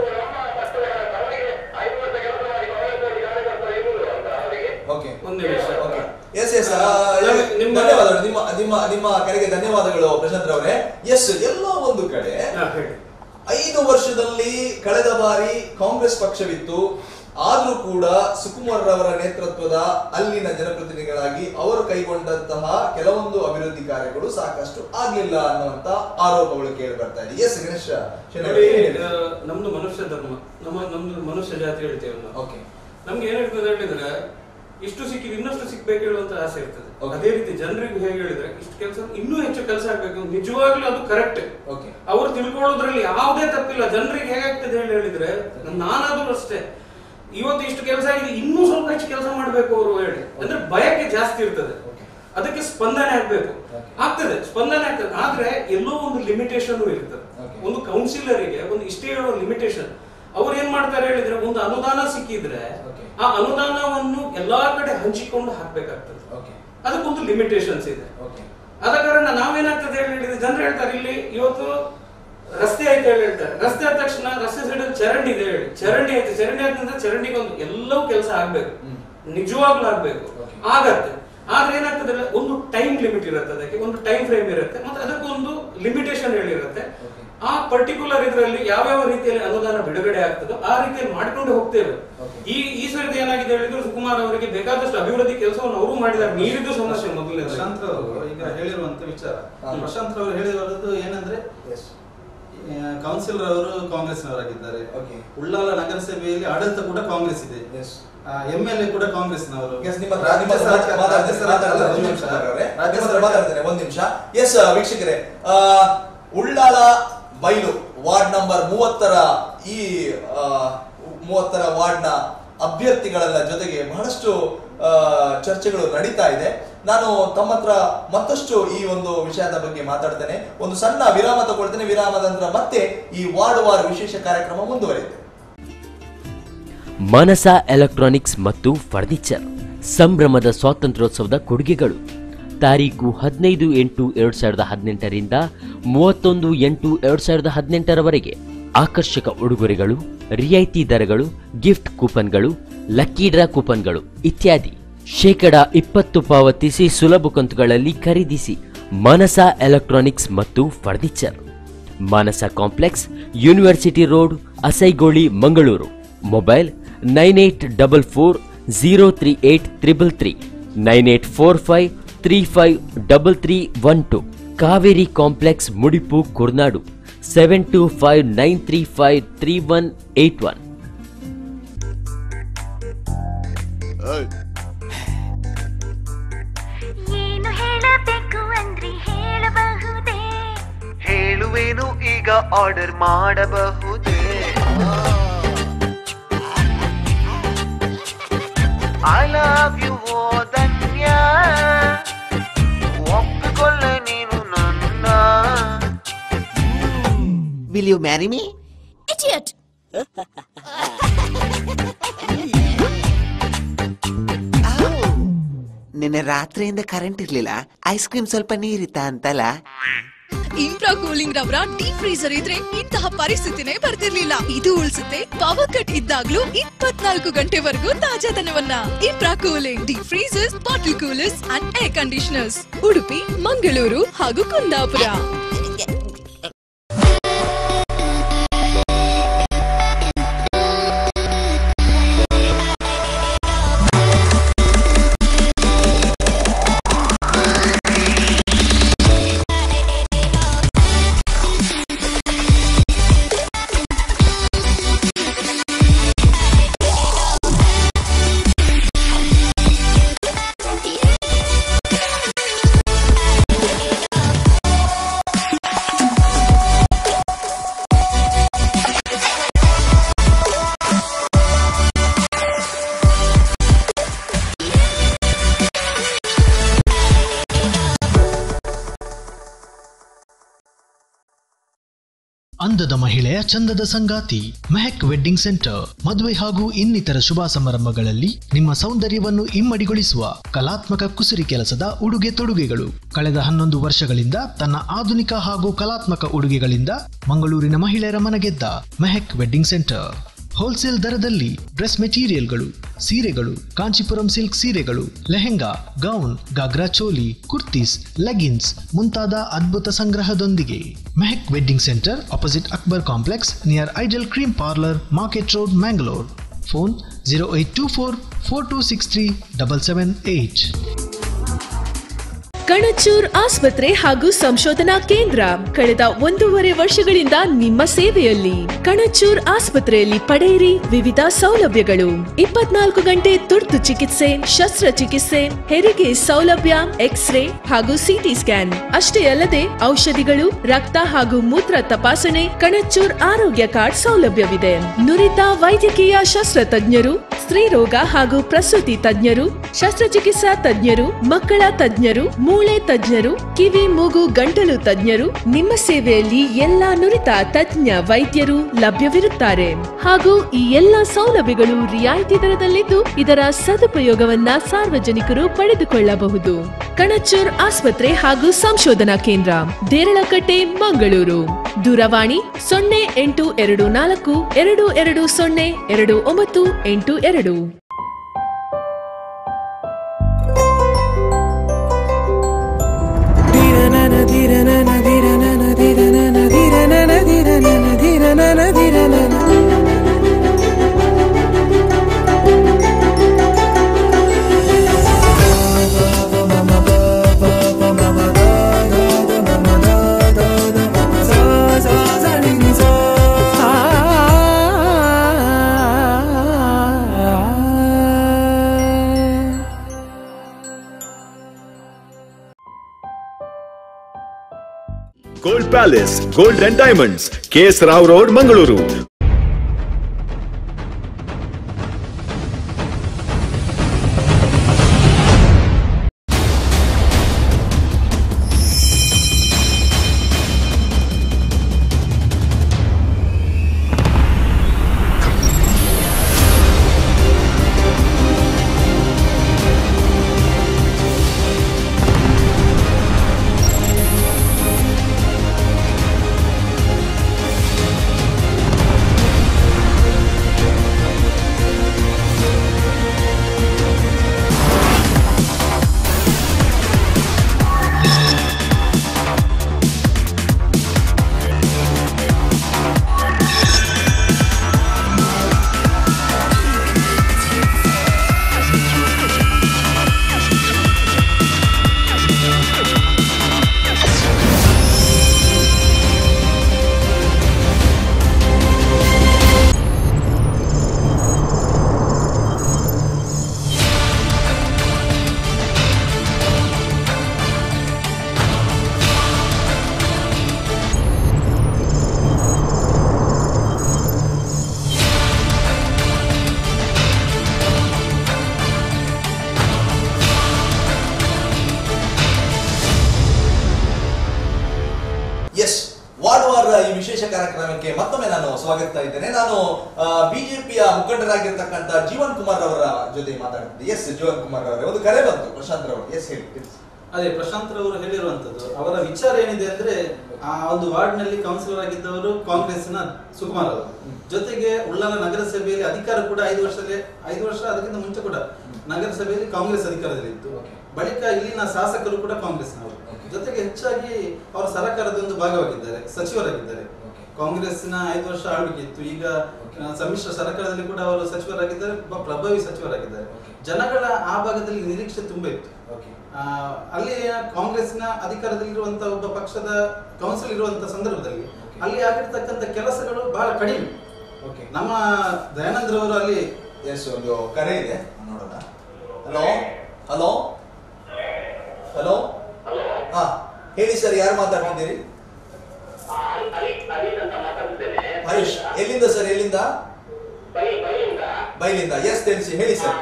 okay ಒಂದು ನಿಮಿಷ ಓಕೆ ಎಸ್ ಎಸ್ ನಿಮ್ಮ- ಧನ್ಯವಾದಗಳು ನಿಮ್ಮ ನಿಮ್ಮ ನಿಮ್ಮ ಕರೆಗೆ ಧನ್ಯವಾದಗಳು ಪ್ರಶಾಂತ್ ರವರೇ ಎಸ್ ಎಲ್ಲೋ ಒಂದು ಕಡೆ ಹಾ, ಹೇಳಿ ಐದು ವರ್ಷದಲ್ಲಿ ಕಳೆದ ಬಾರಿ ಕಾಂಗ್ರೆಸ್ ಪಕ್ಷವಿತ್ತು ಆದ್ರೂ ಕೂಡ ಸುಕುಮಾರ್ ರವರ ನೇತೃತ್ವದ ಅಲ್ಲಿನ ಜನಪ್ರತಿನಿಧಿಗಳಾಗಿ ಅವರು ಕೈಗೊಂಡಂತಹ ಕೆಲವೊಂದು ಅಭಿವೃದ್ಧಿ ಕಾರ್ಯಗಳು ಸಾಕಷ್ಟು ಆಗ್ಲಿಲ್ಲ ಅನ್ನುವಂತ ಆರೋಪಗಳು ಕೇಳಿ ಬರ್ತಾ ಇದೆ ಎಸ್ ಗಣೇಶ ನೋಡಿ ಆ, ನಮ್ದು ಮನುಷ್ಯ ಧರ್ಮ ನಮ್ಮ ನಮ್ದು ಮನುಷ್ಯ ಜಾತಿ ಹೇಳ್ತೇವೆ ನಾವು ಓಕೆ ನಮ್ಗೆ ಏನಿರ್ತದೆ ಹೇಳಿದ್ರೆ ಇಷ್ಟು ಸಿಕ್ಕಿದ್ರೆ ಇನ್ನಷ್ಟು ಸಿಕ್ಬೇಕು ಹೇಳುವಂತ ಆಸೆ ಇರ್ತದೆ Okay. ಅದೇ ರೀತಿ ಜನರಿಗೆ ಹೇಗೆ ಹೇಳಿದ್ರೆ ಇಷ್ಟು ಕೆಲಸ ಇನ್ನೂ ಹೆಚ್ಚು ಕೆಲಸ ಆಗ್ಬೇಕು ನಿಜವಾಗ್ಲೂ ಅದು ಕರೆಕ್ಟ್ ಓಕೆ ಅವ್ರು ತಿಳ್ಕೊಳ್ಳೋದ್ರಲ್ಲಿ ಯಾವುದೇ ತಪ್ಪಿಲ್ಲ ಜನರಿಗೆ ಹೇಗಾಗ್ತದೆ ಹೇಳಿ ಹೇಳಿದ್ರೆ ನಾನಾದ್ರೂ ಅಷ್ಟೇ ಇವತ್ತು ಇಷ್ಟು ಕೆಲಸ ಆಗಿದೆ ಇನ್ನೂ ಸ್ವಲ್ಪ ಹೆಚ್ಚು ಕೆಲಸ ಮಾಡ್ಬೇಕು ಅವರು ಹೇಳಿ ಅಂದ್ರೆ ಭಯಕ್ಕೆ ಜಾಸ್ತಿ ಇರ್ತದೆ Okay. ಅದಕ್ಕೆ ಸ್ಪಂದನೆ ಆಗ್ಬೇಕು Okay. ಆಗ್ತದೆ ಸ್ಪಂದನೆ ಆಗ್ತದೆ ಆದ್ರೆ ಎಲ್ಲೋ ಒಂದು ಲಿಮಿಟೇಷನ್ ಇರ್ತದೆ Okay. ಒಂದು ಕೌನ್ಸಿಲರಿಗೆ ಒಂದು ಇಷ್ಟೇ ಹೇಳೋ ಲಿಮಿಟೇಷನ್ ಅವ್ರು ಏನ್ ಮಾಡ್ತಾರೆ ಹೇಳಿದ್ರೆ ಒಂದು ಅನುದಾನ ಸಿಕ್ಕಿದ್ರೆ Okay. ಆ ಅನುದಾನವನ್ನು ಎಲ್ಲಾ ಕಡೆ ಹಂಚಿಕೊಂಡು ಹಾಕ್ಬೇಕಾಗ್ತದೆ ಓಕೆ ಅದಕ್ಕೊಂದು ಲಿಮಿಟೇಷನ್ಸ್ ಇದೆ ಓಕೆ ಆದ ಕಾರಣ ನಾವೇನಾಗ್ತದೆ ಹೇಳಿ ಹೇಳಿದ್ರೆ ಜನರು ಹೇಳ್ತಾರೆ ಇಲ್ಲಿ ಇವತ್ತು ರಸ್ತೆ ಆಯ್ತು ಹೇಳಿ ಹೇಳ್ತಾರೆ ರಸ್ತೆ ಆದ ತಕ್ಷಣ ರಸ್ತೆ ಸೈಡ್ ಚರಂಡಿ ಇದೆ ಹೇಳಿ ಚರಂಡಿ ಆಯ್ತು ಚರಂಡಿ ಆದ್ರಿಂದ ಚರಂಡಿಗೆ ಒಂದು ಎಲ್ಲವೂ ಕೆಲಸ ಆಗ್ಬೇಕು ಹ್ಮ್. ನಿಜವಾಗ್ಲೂ ಆಗ್ಬೇಕು Okay. ಆಗತ್ತೆ ಆದ್ರೆ ಏನಾಗ್ತದೆ ಅಂದ್ರೆ ಒಂದು ಟೈಮ್ ಲಿಮಿಟ್ ಇರುತ್ತೆ ಅದಕ್ಕೆ ಒಂದು ಟೈಮ್ ಫ್ರೇಮ್ ಇರುತ್ತೆ ಮತ್ತೆ ಅದಕ್ಕೊಂದು ಲಿಮಿಟೇಷನ್ ಹೇಳಿರುತ್ತೆ Okay. ಆ ಪರ್ಟಿಕ್ಯುಲರ್ ಇದರಲ್ಲಿ ಯಾವ್ಯಾವ ರೀತಿಯಲ್ಲಿ ಅನುದಾನ ಬಿಡುಗಡೆ ಆಗ್ತದೋ ಆ ರೀತಿಯಲ್ಲಿ ಮಾಡ್ಕೊಂಡು ಹೋಗ್ತೇವೆ Okay. ಈ ಈ ಸರಿ ಏನಾಗಿದೆ ಹೇಳಿದ್ರೆ ಸುಕುಮಾರ್ ಅವರಿಗೆ ಬೇಕಾದಷ್ಟು ಅಭಿವೃದ್ಧಿ ಕೆಲಸವನ್ನು ಅವರು ಮಾಡಿದ್ದಾರೆ ನೀರಿದ್ದು ಸಮಸ್ಯೆ ಮೊದಲನೇ ಪ್ರಶಾಂತ್ ಅವರು ಈಗ ಹೇಳಿರುವಂತ ವಿಚಾರ ಹಾ. ಪ್ರಶಾಂತ್ ಅವರು ಹೇಳಿರುವುದು ಏನಂದ್ರೆ Yes. ಕೌನ್ಸಿಲರ್ ಅವರು ಕಾಂಗ್ರೆಸ್ನವರಾಗಿದ್ದಾರೆ Okay. ಉಳ್ಳಾಲ ನಗರಸಭೆಯಲ್ಲಿ ಆಡಳಿತ ಕೂಡ ಕಾಂಗ್ರೆಸ್ ಇದೆ Yes. ಎಂ ಎಲ್ ಎ ಕೂಡ ಕಾಂಗ್ರೆಸ್ನವರು Yes, ನಿಮ್ಮ ಹತ್ರ- ನಿಮ್ಮ ಹತ್ರ ರಾಜ್ಯ ಸರ್ಕಾರ- ಮಾತಾಡ್ತೇನೆ, ರಾಜ್ಯ ಸರ್ಕಾರ- ಮಾತಾಡ್ತೇನೆ, ಒಂದು ಒಂದು ನಿಮಿಷ. ನಿಮಿಷ ಅವರೇ. ರಾಜ್ಯ ನಿಮ್ಮ ಹತ್ರ ಸರ್ಕಾರ- ಮಾತಾಡ್ತೇನೆ, ಒಂದು ನಿಮಿಷ ಎಸ್ ವೀಕ್ಷಕರೇ ಆ, ಉಳ್ಳಾಲ ಬೈಲು ವಾರ್ಡ್ ನಂಬರ್ ಮೂವತ್ತರ ಈ ಆ, ಮೂವತ್ತರ ವಾರ್ಡ್ನ ಅಭ್ಯರ್ಥಿಗಳೆಲ್ಲ ಜೊತೆಗೆ ಬಹಳಷ್ಟು ಆ, ಚರ್ಚೆಗಳು ನಡೀತಾ ಇದೆ ನಾನು ತಮ್ಮ ಹತ್ರ ಮತ್ತಷ್ಟು ಈ ಒಂದು ವಿಷಯದ ಬಗ್ಗೆ ಮಾತಾಡ್ತೇನೆ ಒಂದು ಸಣ್ಣ ವಿರಾಮ ತಗೊಳ್ತೇನೆ ವಿರಾಮದ ನಂತರ ಮತ್ತೆ ಈ ವಾರ್ಡ್ ವಾರ್ ವಿಶೇಷ ಕಾರ್ಯಕ್ರಮ ಮುಂದುವರಿಯುತ್ತೆ ಮನಸ ಎಲೆಕ್ಟ್ರಾನಿಕ್ಸ್ ಮತ್ತು ಫರ್ನಿಚರ್ ಸಂಭ್ರಮದ ಸ್ವಾತಂತ್ರ್ಯೋತ್ಸವದ ಕೊಡುಗೆಗಳು ತಾರೀಕು ಹದಿನೈದು ಎಂಟು ಎರಡು ಸಾವಿರದ ಹದಿನೆಂಟರಿಂದ ಮೂವತ್ತೊಂದು ಎಂಟು ಎರಡು ಸಾವಿರದ ಹದಿನೆಂಟರವರೆಗೆ ಆಕರ್ಷಕ ಉಡುಗೊರೆಗಳು ರಿಯಾಯಿತಿ ದರಗಳು ಗಿಫ್ಟ್ ಕೂಪನ್ಗಳು ಲಕ್ಕಿ ಡ್ರಾ ಕೂಪನ್ಗಳು ಇತ್ಯಾದಿ ಶೇಕಡ ಇಪ್ಪತ್ತು ಪಾವತಿಸಿ ಸುಲಭ ಕಂತುಗಳಲ್ಲಿ ಖರೀದಿಸಿ ಮನಸ ಎಲೆಕ್ಟ್ರಾನಿಕ್ಸ್ ಮತ್ತು furniture Manasa complex university road Asaigoli Mangaluru mobile nine eight double four zero three eight triple three nine eight four five three five double three one two Kaveri complex Mudipu Kurnadu seven two five nine three five three one eight one ಏನು ಹೇಳಬೇಕು ಅಂದ್ರಿ ಹೇಳಬಹುದೇ ಹೇಳುವೇನು ಈಗ order ಮಾಡಬಹುದೇ I love you ಓ ಧನ್ಯ ಒಪ್ಪಿಕೊಳ್ಳ ನೀನು ನನ್ನ will you marry me idiot ನಿನ್ನೆ ರಾತ್ರಿಯಿಂದ ಕರೆಂಟ್ ಇರ್ಲಿಲ್ಲ ಐಸ್ ಕ್ರೀಮ್ ಸ್ವಲ್ಪ ನೀರಿತ್ತಾ ಅಂತಲ್ಲ ಇಂಪ್ರಾ ಕೂಲಿಂಗ್ ರವರ ಡೀಪ್ ಫ್ರೀಸರ್ ಇದ್ರೆ ಇಂತಹ ಪರಿಸ್ಥಿತಿನೇ ಬರ್ತಿರ್ಲಿಲ್ಲ ಇದು ಉಳಿಸುತ್ತೆ ಪವರ್ ಕಟ್ ಇದ್ದಾಗ್ಲೂ ಇಪ್ಪತ್ನಾಲ್ಕು ಗಂಟೆವರೆಗೂ ತಾಜಾತನವನ್ನ Impra cooling deep freezers bottle coolers and air conditioners Udupi Mangaluru ಹಾಗೂ ಕುಂದಾಪುರ ಅಂದದ ಮಹಿಳೆಯ ಚಂದದ ಸಂಗಾತಿ ಮೆಹಕ್ ವೆಡ್ಡಿಂಗ್ ಸೆಂಟರ್ ಮದುವೆ ಹಾಗೂ ಇನ್ನಿತರ ಶುಭ ಸಮಾರಂಭಗಳಲ್ಲಿ ನಿಮ್ಮ ಸೌಂದರ್ಯವನ್ನು ಇಮ್ಮಡಿಗೊಳಿಸುವ ಕಲಾತ್ಮಕ ಕುಸುರಿ ಕೆಲಸದ ಉಡುಗೆ ತೊಡುಗೆಗಳು ಕಳೆದ ಹನ್ನೊಂದು ವರ್ಷಗಳಿಂದ ತನ್ನ ಆಧುನಿಕ ಹಾಗೂ ಕಲಾತ್ಮಕ ಉಡುಗೆಗಳಿಂದ ಮಂಗಳೂರಿನ ಮಹಿಳೆಯರ ಮನಗೆದ್ದ ಮೆಹಕ್ ವೆಡ್ಡಿಂಗ್ ಸೆಂಟರ್ ಹೋಲ್ಸೇಲ್ ದರದಲ್ಲಿ ಡ್ರೆಸ್ ಮೆಟೀರಿಯಲ್ಗಳು ಸೀರೆಗಳು ಕಾಂಚೀಪುರಂ ಸಿಲ್ಕ್ ಸೀರೆಗಳು ಲೆಹೆಂಗಾ ಗೌನ್ ಗಾಗ್ರಾ ಚೋಲಿ ಕುರ್ತೀಸ್ ಲೆಗಿನ್ಸ್ ಮುಂತಾದ ಅದ್ಭುತ ಸಂಗ್ರಹದೊಂದಿಗೆ Mehak wedding centre opposite Akbar complex near Ideal cream parlour market road Mangalore phone zero eight two four four two six three double seven eight Kanachur ಆಸ್ಪತ್ರೆ ಹಾಗೂ ಸಂಶೋಧನಾ ಕೇಂದ್ರ ಕಳೆದ ಒಂದೂವರೆ ವರ್ಷಗಳಿಂದ ನಿಮ್ಮ ಸೇವೆಯಲ್ಲಿ ಕಣಚೂರ್ ಆಸ್ಪತ್ರೆಯಲ್ಲಿ ಪಡೆಯಿರಿ ವಿವಿಧ ಸೌಲಭ್ಯಗಳು ಇಪ್ಪತ್ನಾಲ್ಕು ಗಂಟೆ ತುರ್ತು ಚಿಕಿತ್ಸೆ ಶಸ್ತ್ರಚಿಕಿತ್ಸೆ ಹೆರಿಗೆ ಸೌಲಭ್ಯ ಎಕ್ಸ್ರೇ ಹಾಗೂ ಸಿಟಿ ಸ್ಕ್ಯಾನ್ ಅಷ್ಟೇ ಅಲ್ಲದೆ ಔಷಧಿಗಳು ರಕ್ತ ಹಾಗೂ ಮೂತ್ರ ತಪಾಸಣೆ ಕಣಚೂರ್ ಆರೋಗ್ಯ ಕಾರ್ಡ್ ಸೌಲಭ್ಯವಿದೆ ನುರಿತ ವೈದ್ಯಕೀಯ ಶಸ್ತ್ರತಜ್ಞರು ಸ್ತ್ರೀ ರೋಗ ಹಾಗೂ ಪ್ರಸೂತಿ ತಜ್ಞರು ಶಸ್ತ್ರಚಿಕಿತ್ಸಾ ತಜ್ಞರು ಮಕ್ಕಳ ತಜ್ಞರು ಮೂಳೆ ತಜ್ಞರು ಕಿವಿ ಮೂಗು ಗಂಟಲು ತಜ್ಞರು ನಿಮ್ಮ ಸೇವೆಯಲ್ಲಿ ಎಲ್ಲಾ ನುರಿತ ತಜ್ಞ ವೈದ್ಯರು ಲಭ್ಯವಿರುತ್ತಾರೆ ಹಾಗೂ ಈ ಎಲ್ಲಾ ಸೌಲಭ್ಯಗಳು ರಿಯಾಯಿತಿ ದರದಲ್ಲಿದ್ದು ಇದರ ಸದುಪಯೋಗವನ್ನ ಸಾರ್ವಜನಿಕರು ಪಡೆದುಕೊಳ್ಳಬಹುದು ಕಣಚೂರ್ ಆಸ್ಪತ್ರೆ ಹಾಗೂ ಸಂಶೋಧನಾ ಕೇಂದ್ರ ದೇರಳಕಟ್ಟೆ ಮಂಗಳೂರು ದೂರವಾಣಿ ಸೊನ್ನೆ ಎಂಟು ಎರಡು ನಾಲ್ಕು ಎರಡು ಎರಡು ಸೊನ್ನೆ ಎರಡು ಒಂಬತ್ತು ಎಂಟು ಎರಡು gold palace gold and diamonds KS Rao road Mangaluru ಎಸ್ ವಾರ್ಡ್ ವಾರ್ ಈ ವಿಶೇಷ ಕಾರ್ಯಕ್ರಮಕ್ಕೆ ಮತ್ತೊಮ್ಮೆ ನಾನು ಸ್ವಾಗತಿಸ್ತಾ ಇದ್ದೇನೆ ನಾನು ಬಿಜೆಪಿಯ ಮುಖಂಡರಾಗಿರ್ತಕ್ಕಂಥ ಜೀವನ್ ಕುಮಾರ್ ಅವರ ಜೊತೆ ಮಾತಾಡ್ತಿದ್ದೆ ಎಸ್ ಜೀವನ್ ಕುಮಾರ್ ಅವರೇ ಒಂದು ಕರೆ ಬಂತು ಪ್ರಶಾಂತ್ ರವರು ಎಸ್ ಹೇಳಿ please. ಅದೇ ಪ್ರಶಾಂತ್ ರವರು ಹೇಳಿರುವಂತದ್ದು ಅವರ ವಿಚಾರ ಏನಿದೆ ಅಂದ್ರೆ ಆ ಒಂದು ವಾರ್ಡ್ ನಲ್ಲಿ ಕೌನ್ಸಿಲರ್ ಆಗಿದ್ದವರು ಕಾಂಗ್ರೆಸ್ನ ಸುಕುಮಾರ್ ಅವರು ಜೊತೆಗೆ ಉಳ್ಳಾಲ ನಗರಸಭೆಯಲ್ಲಿ ಅಧಿಕಾರ ಕೂಡ ಐದು ವರ್ಷದಲ್ಲಿ ಐದು ವರ್ಷ ಅದಕ್ಕಿಂತ ಮುಂಚೆ ಕೂಡ ನಗರಸಭೆಯಲ್ಲಿ ಕಾಂಗ್ರೆಸ್ ಅಧಿಕಾರದಲ್ಲಿತ್ತು ಬಳಿಕ ಇಲ್ಲಿನ ಶಾಸಕರು ಕೂಡ ಕಾಂಗ್ರೆಸ್ನವರು ಜೊತೆಗೆ ಹೆಚ್ಚಾಗಿ ಅವರ ಸರ್ಕಾರದ ಒಂದು ಭಾಗವಾಗಿದ್ದಾರೆ ಸಚಿವರಾಗಿದ್ದಾರೆ ಕಾಂಗ್ರೆಸ್ನ ಐದು ವರ್ಷ ಆಳ್ವಿಕೆ ಇತ್ತು ಈಗ ಆ, ಸಮ್ಮಿಶ್ರ ಸರ್ಕಾರದಲ್ಲಿ ಕೂಡ ಅವರು ಸಚಿವರಾಗಿದ್ದಾರೆ ಒಬ್ಬ ಪ್ರಭಾವಿ ಸಚಿವರಾಗಿದ್ದಾರೆ ಜನಗಳ ಆ ಭಾಗದಲ್ಲಿ ನಿರೀಕ್ಷೆ ತುಂಬಾ ಇತ್ತು ಆ, ಅಲ್ಲಿ ಕಾಂಗ್ರೆಸ್ನ ಅಧಿಕಾರದಲ್ಲಿರುವಂತಹ ಒಬ್ಬ ಪಕ್ಷದ ಕೌನ್ಸಿಲ್ ಇರುವಂತಹ ಸಂದರ್ಭದಲ್ಲಿ ಅಲ್ಲಿ ಆಗಿರ್ತಕ್ಕಂಥ ಕೆಲಸಗಳು ಬಹಳ ಕಡಿಮೆ ನಮ್ಮ ದಯಾನಂದ್ರ ಅವರು ಅಲ್ಲಿ ಎಸ್ ಒಂದು ಕರೆ ಇದೆ ನೋಡೋಣ ಹಲೋ ಹಲೋ ಹಲೋ ಹಾ ಹೇಳಿ ಸರ್ ಯಾರು ಮಾತಾಡ್ತಿದ್ದೀರಿ ಹರೀಶ್ ಎಲ್ಲಿಂದ ಸರ್ ಎಲ್ಲಿಂದ ಬೈಲಿಂದ ಎಸ್ ತಿಳಿಸಿ ಹೇಳಿ ಸರ್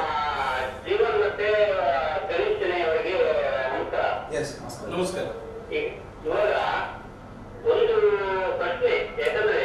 ಎಸ್ ನಮಸ್ಕಾರ ಇವಾಗ ಒಂದು ಪ್ರಶ್ನೆ ಯಾಕಂದ್ರೆ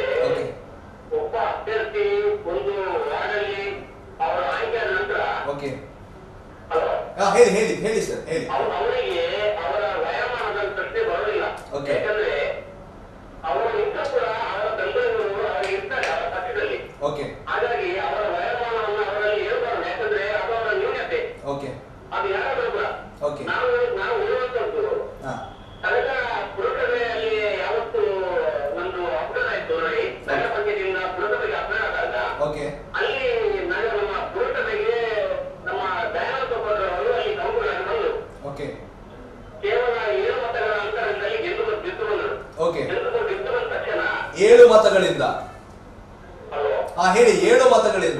ಹೇಳಿ ಹೇಳಿ ಹೇಳಿ ಸರ್ ಹೇಳಿ ಅವರಿಗೆ ಅವರ ವಯೋಮಾನದ ಪ್ರಶ್ನೆ ಬರೋದಿಲ್ಲ Okay. ಯಾಕಂದ್ರೆ ಅವರು ನಿಂತ ಕೂಡ ಅವರ ಬೆಂಬಲಿಗರು ಅವರಿಗೆ ಇರ್ತಾರೆ ಅವರ ಪಕ್ಷದಲ್ಲಿ ಓಕೆ ಹಾಗಾಗಿ ಅವರ ವಯೋಮಾನವನ್ನು ಅವರಲ್ಲಿ ಹೇಳ್ಬಾರ್ದು ಯಾಕಂದ್ರೆ ಅದು ಅವರ ನ್ಯೂನತೆ ಓಕೆ ಅದು ಯಾರಾದ್ರೂ ಕೂಡ ಓಕೆ ನಾವು ನಾವು ಉಳಿಯುವಂತದ್ದು ಹಾ ಕಳೆದ ಪುರಸಭೆಯಲ್ಲಿ ಯಾವತ್ತು ಒಂದು ಅಪ್ಗ್ರೇಡ್ ಆಯ್ತು ನೋಡಿ ನಗರ ಪಂಚಾಯತಿಯಿಂದ ಪುರಸಭೆಗೆ ಅಪ್ಗ್ರೇಡ್ ಆದಾಗ ಓಕೆ ಅಲ್ಲಿ ನಗರ ನಮ್ಮ ಪುರಸಭೆಗೆ ನಮ್ಮ ದಯಾನಂದ ಅವರು ಅಲ್ಲಿ ಕೌನ್ಸಿಲರ್ ಬಂದು ಓಕೆ ಕೇವಲ ಏಳು ಮತಗಳ ಅಂತರದಲ್ಲಿ ಗೆದ್ದು ಬಂದು- ಗೆದ್ದು ಬಂದರು ಓಕೆ ಗೆದ್ದು ಗೆದ್ದು ಬಂದ ತಕ್ಷಣ ಏಳು ಮತಗಳಿಂದ ಹಾ ಹೇಳಿ ಏಳು ಮತಗಳಿಂದ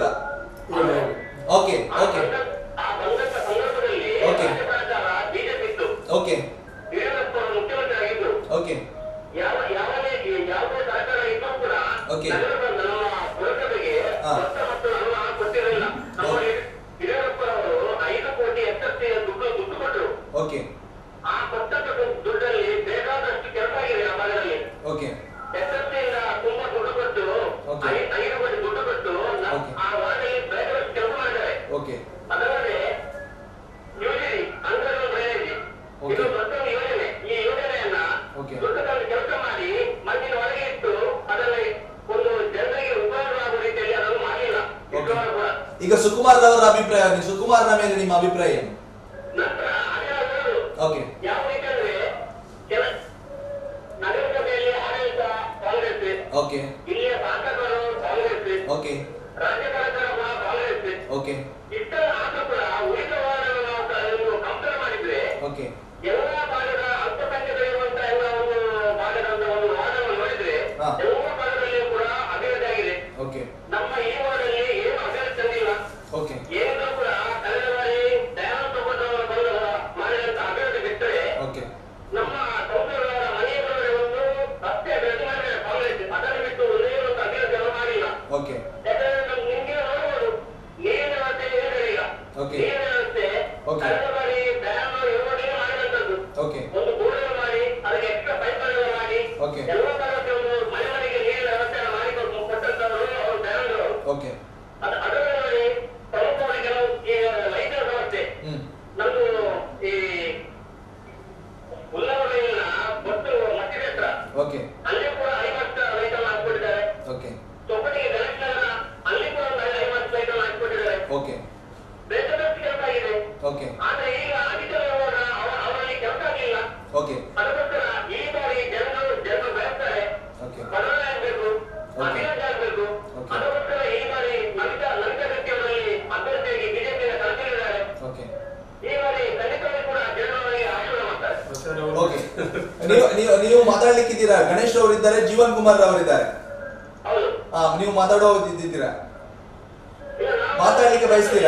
ಓಕೆ ಓಕೆ ಆ ಬಂದಂತ ಸಂದರ್ಭದಲ್ಲಿ ಓಕೆ ರಾಜ್ಯ ಸರ್ಕಾರ ಬಿಜೆಪಿ ಇತ್ತು ಓಕೆ ಯಡಿಯೂರಪ್ಪ ಅವರು ಮುಖ್ಯಮಂತ್ರಿ ಆಗಿದ್ರು ಓಕೆ ಯಾವ ಯಾವನೇ ಯಾವುದೇ ಸರ್ಕಾರ ಇದ್ರೂ ಕೂಡ ಓಕೆ ನಗರದ ನಮ್ಮ ಪುರಸಭೆಗೆ ಹಾ. ಮೊತ್ತ ಮತ್ತು ಹಣ ಕೊಟ್ಟಿರಲಿಲ್ಲ ನಮ್ಮ ಯಡಿಯೂರಪ್ಪರವರು ಐದು ಕೋಟಿ ಎಸ್ಎಸ್ಸಿ ದುಡ್ಡು ದುಡ್ಡು ಕೊಟ್ಟರು ಓಕೆ ಆ ಕೊಟ್ಟಂತ ದುಡ್ಡಲ್ಲಿ ಬೇಕಾದಷ್ಟು ಕೆಲಸ ಆಗಿದೆ ಆ ಭಾಗದಲ್ಲಿ ಓಕೆ ಎಸ್ಎಸ್ಸಿ ಇಂದ ತುಂಬಾ ದುಡ್ಡು ಕೊಟ್ಟು ಓಕೆ. ಐ- ಐದು ಕೋಟಿ ದುಡ್ಡು ಕೊಟ್ಟು ನ- ಓಕೆ. ಆ ವಾರ್ಡಲ್ಲಿ ಬೇಕಾದಷ್ಟು ಕೆಲಸ ಮಾಡಿದ್ದಾರೆ ಓಕೆ ಅದಲ್ಲದೆ ಯುಜಿಡಿ ಅಂಡರ್ ಡ್ರೈನೇಜ್ ಓಕೆ. ಇದು ದೊಡ್ಡ ಯೋಜನೆ ಈ ಯೋಜನೆಯನ್ನ ಓಕೆ. ದೊಡ್ಡದಾಗಿ ಕೆಲಸ ಮಾಡಿ ಮಣ್ಣಿನ ಒಳಗೆ ಇಟ್ಟು ಅದರಲ್ಲಿ ಒಂದು ಜನರಿಗೆ ಉಪಯೋಗವಾಗುವ ರೀತಿಯಲ್ಲಿ ಅದನ್ನು ಮಾಡಲಿಲ್ಲ ಇಷ್ಟರವರೆಗೂ ಕೂಡ ಈಗ ಸುಕುಮಾರ್ ಅವರ ಅಭಿಪ್ರಾಯ ಸುಕುಮಾರ್ನ ಮೇಲೆ ನಿಮ್ಮ ಅಭಿಪ್ರಾಯ ಏನು ನಂತರ ಅದೇ ಹೇಳೋದು ಓಕೆ ಯಾವ ರೀತಿ ಅಂದ್ರೆ ಕೆಲ ನಗರಸಭೆಯಲ್ಲಿ ಆಡಳಿತ ಕಾಂಗ್ರೆಸ್ ಓಕೆ ಇಲ್ಲಿಯ ಶಾಸಕರು ಕಾಂಗ್ರೆಸ್ ಓಕೆ ರಾಜ್ಯ ಸರ್ಕಾರ ಕೂಡ ಕಾಂಗ್ರೆಸ್ ಓಕೆ ಇಷ್ಟೆಲ್ಲ ಆದ್ರೂ ಕೂಡ ಉಳಿದ ವಾರ್ಡ್ಗಳನ್ನು ನಾವು ಕ- ಕಂಪೇರ್ ಮಾಡಿದ್ರೆ ಓಕೆ ಎಲ್ಲ ಭಾಗದ ಅಲ್ಪಸಂಖ್ಯಾತರಿರುವಂತ ಎಲ್ಲ ಒಂದು ಭಾಗದ ಒಂದು ಒಂದು ವಾರ್ಡನ್ನು ನೋಡಿದ್ರೆ ಹಾ. ಎಲ್ಲ ಭಾಗದಲ್ಲಿಯೂ ಕೂಡ ಅಭಿವೃದ್ಧಿ ಆಗಿದೆ ಓಕೆ ನಮ್ಮ ಈ ವಾರ್ಡಲ್ಲಿ ಏನು ಅಭಿವೃದ್ಧಿ ತಂದಿಲ್ಲ ಓಕೆ ಏನಿದ್ರು ಕೂಡ ಕಳೆದ ಬಾರಿ ದಯಾನಂದ ತಗೊಂಡವರು ಬಂದು ಮಾಡಿದಂತ ಅಭಿವೃದ್ಧಿ ಬಿಟ್ಟರೆ ಓಕೆ ನಮ್ಮ ಕೌನ್ಸಿಲರ್ ಮನೆಯವರವರೇ ಒಂದು ರಸ್ತೆ ಅಭಿವೃದ್ಧಿ ಮಾಡಿದ್ದಾರೆ ಕಾಂಗ್ರೆಸ್ ಅದನ್ನು ಬಿಟ್ಟು ಒಂದೇ ಒಂದು ಅಭಿವೃದ್ಧಿ ಅವರು ಮಾಡಿಲ್ಲ ಓಕೆ ಯಾಕಂದ್ರೆ ನಮ್ಗೆ ನಿಮ್ಗೆ ನೋಡ್ಬೋದು ನೀರಿನ ವ್ಯವಸ್ಥೆ ಏನಿರಲಿಲ್ಲ ಓಕೆ. ನೀರಿನ ವ್ಯವಸ್ಥೆ ಓಕೆ. ಕಳೆದ ಬಾರಿ ದಯಾನಂದ ಇರುವಾಗಲೇ ಮಾಡಿದಂತದ್ದು ಓಕೆ ಒಂದು ಬೋರ್ವೆಲ್ ಮಾಡಿ ಅದಕ್ಕೆ ಎಕ್ಸ್ಟ್ರಾ ಪೈಪ್ ಮಾಡಿ ಓಕೆ. ಎಲ್ಲ ತರಹದ ಒಂದು ಮನೆ ಮನೆಗೆ ನೀರಿನ ವ್ಯವಸ್ಥೆಯನ್ನು ಮಾಡಿ ಕೊಟ್ಟು- ಕೊಟ್ಟಂತವರು ಅವರು ದಯಾನಂದ ಅವರು ಓಕೆ ಅದು ಅದರಲ್ಲಿ ನೋಡಿ ಪ್ರಮುಖವಾಗಿ ಕೆಲವು ಈ ಲೈಟಿನ ಸಮಸ್ಯೆ ಹ್ಮ್ ನಮ್ದು ಈ ಉಲ್ಲವರಲ್ಲಿನ ಒಟ್ಟು ಮತ್ತಿದೇತ್ರ ಓಕೆ ಅಲ್ಲಿ ಕೂಡ ಐವತ್ತು ಲೈಟ್ ಅನ್ನು ಹಾಕ್ಬಿಟ್ಟಿದ್ದಾರೆ ಓಕೆ ಚೊಕ್ಕಟಿಗೆ ಗಣೇಶ ನಗರ ಅಲ್ಲಿ ಕೂಡ ಒಂದು ಐವತ್ತು ಲೈಟ್ ಅನ್ನು ಹಾಕ್ಬಿಟ್ಟಿದ್ದಾರೆ ಓಕೆ ಬೇಕಾದಷ್ಟು ಕೆಲಸ ಆಗಿದೆ ಓಕೆ ಆದ್ರೆ ಈಗ ಅಧಿಕಾರ ಇರುವಾಗ ಅವ- ಅವರಲ್ಲಿ ಕೆಲಸ ಆಗಲಿಲ್ಲ ಓಕೆ ಅದಕ್ಕೋಸ್ಕರ ಈ ಬಾರಿ ಜನರು ಜನರು ಬಯಸ್ತಾರೆ ಓಕೆ ಬದಲಾವಣೆ ಆಗ್ಬೇಕು ಅಭಿವೃದ್ಧಿ ಆಗ್ಬೇಕು ಅದಕ್ಕೋಸ್ಕರ ಈ ಬಾರಿ ನಮಿತಾ ನಮಿತಾ ಶೆಟ್ಟಿ ಅವರಲ್ಲಿ ಅಭ್ಯರ್ಥಿಯಾಗಿ ಬಿಜೆಪಿಯ ಕಣಕ್ಕಿಳಿದ್ದಾರೆ ಓಕೆ ಈ ಬಾರಿ ಖಂಡಿತವಾಗಿ ಕೂಡ ಜನರಿಗೆ ಆಶೀರ್ವಾದ ಮಾಡ್ತಾರೆ ಓಕೆ ನೀವು ನೀವು ನೀವು ಮಾತಾಡ್ಲಿಕ್ಕಿದ್ದೀರಾ ಗಣೇಶ್ ಅವರಿದ್ದಾರೆ ಜೀವನ್ ಕುಮಾರ್ ಅವರಿದ್ದಾರೆ ಹೌದು ಹಾ ನೀವು ಮಾತಾಡೋ ಇದ್ದೀರಾ ಮಾತಾಡ್ಲಿಕ್ಕೆ ಬಯಸ್ತೀರಾ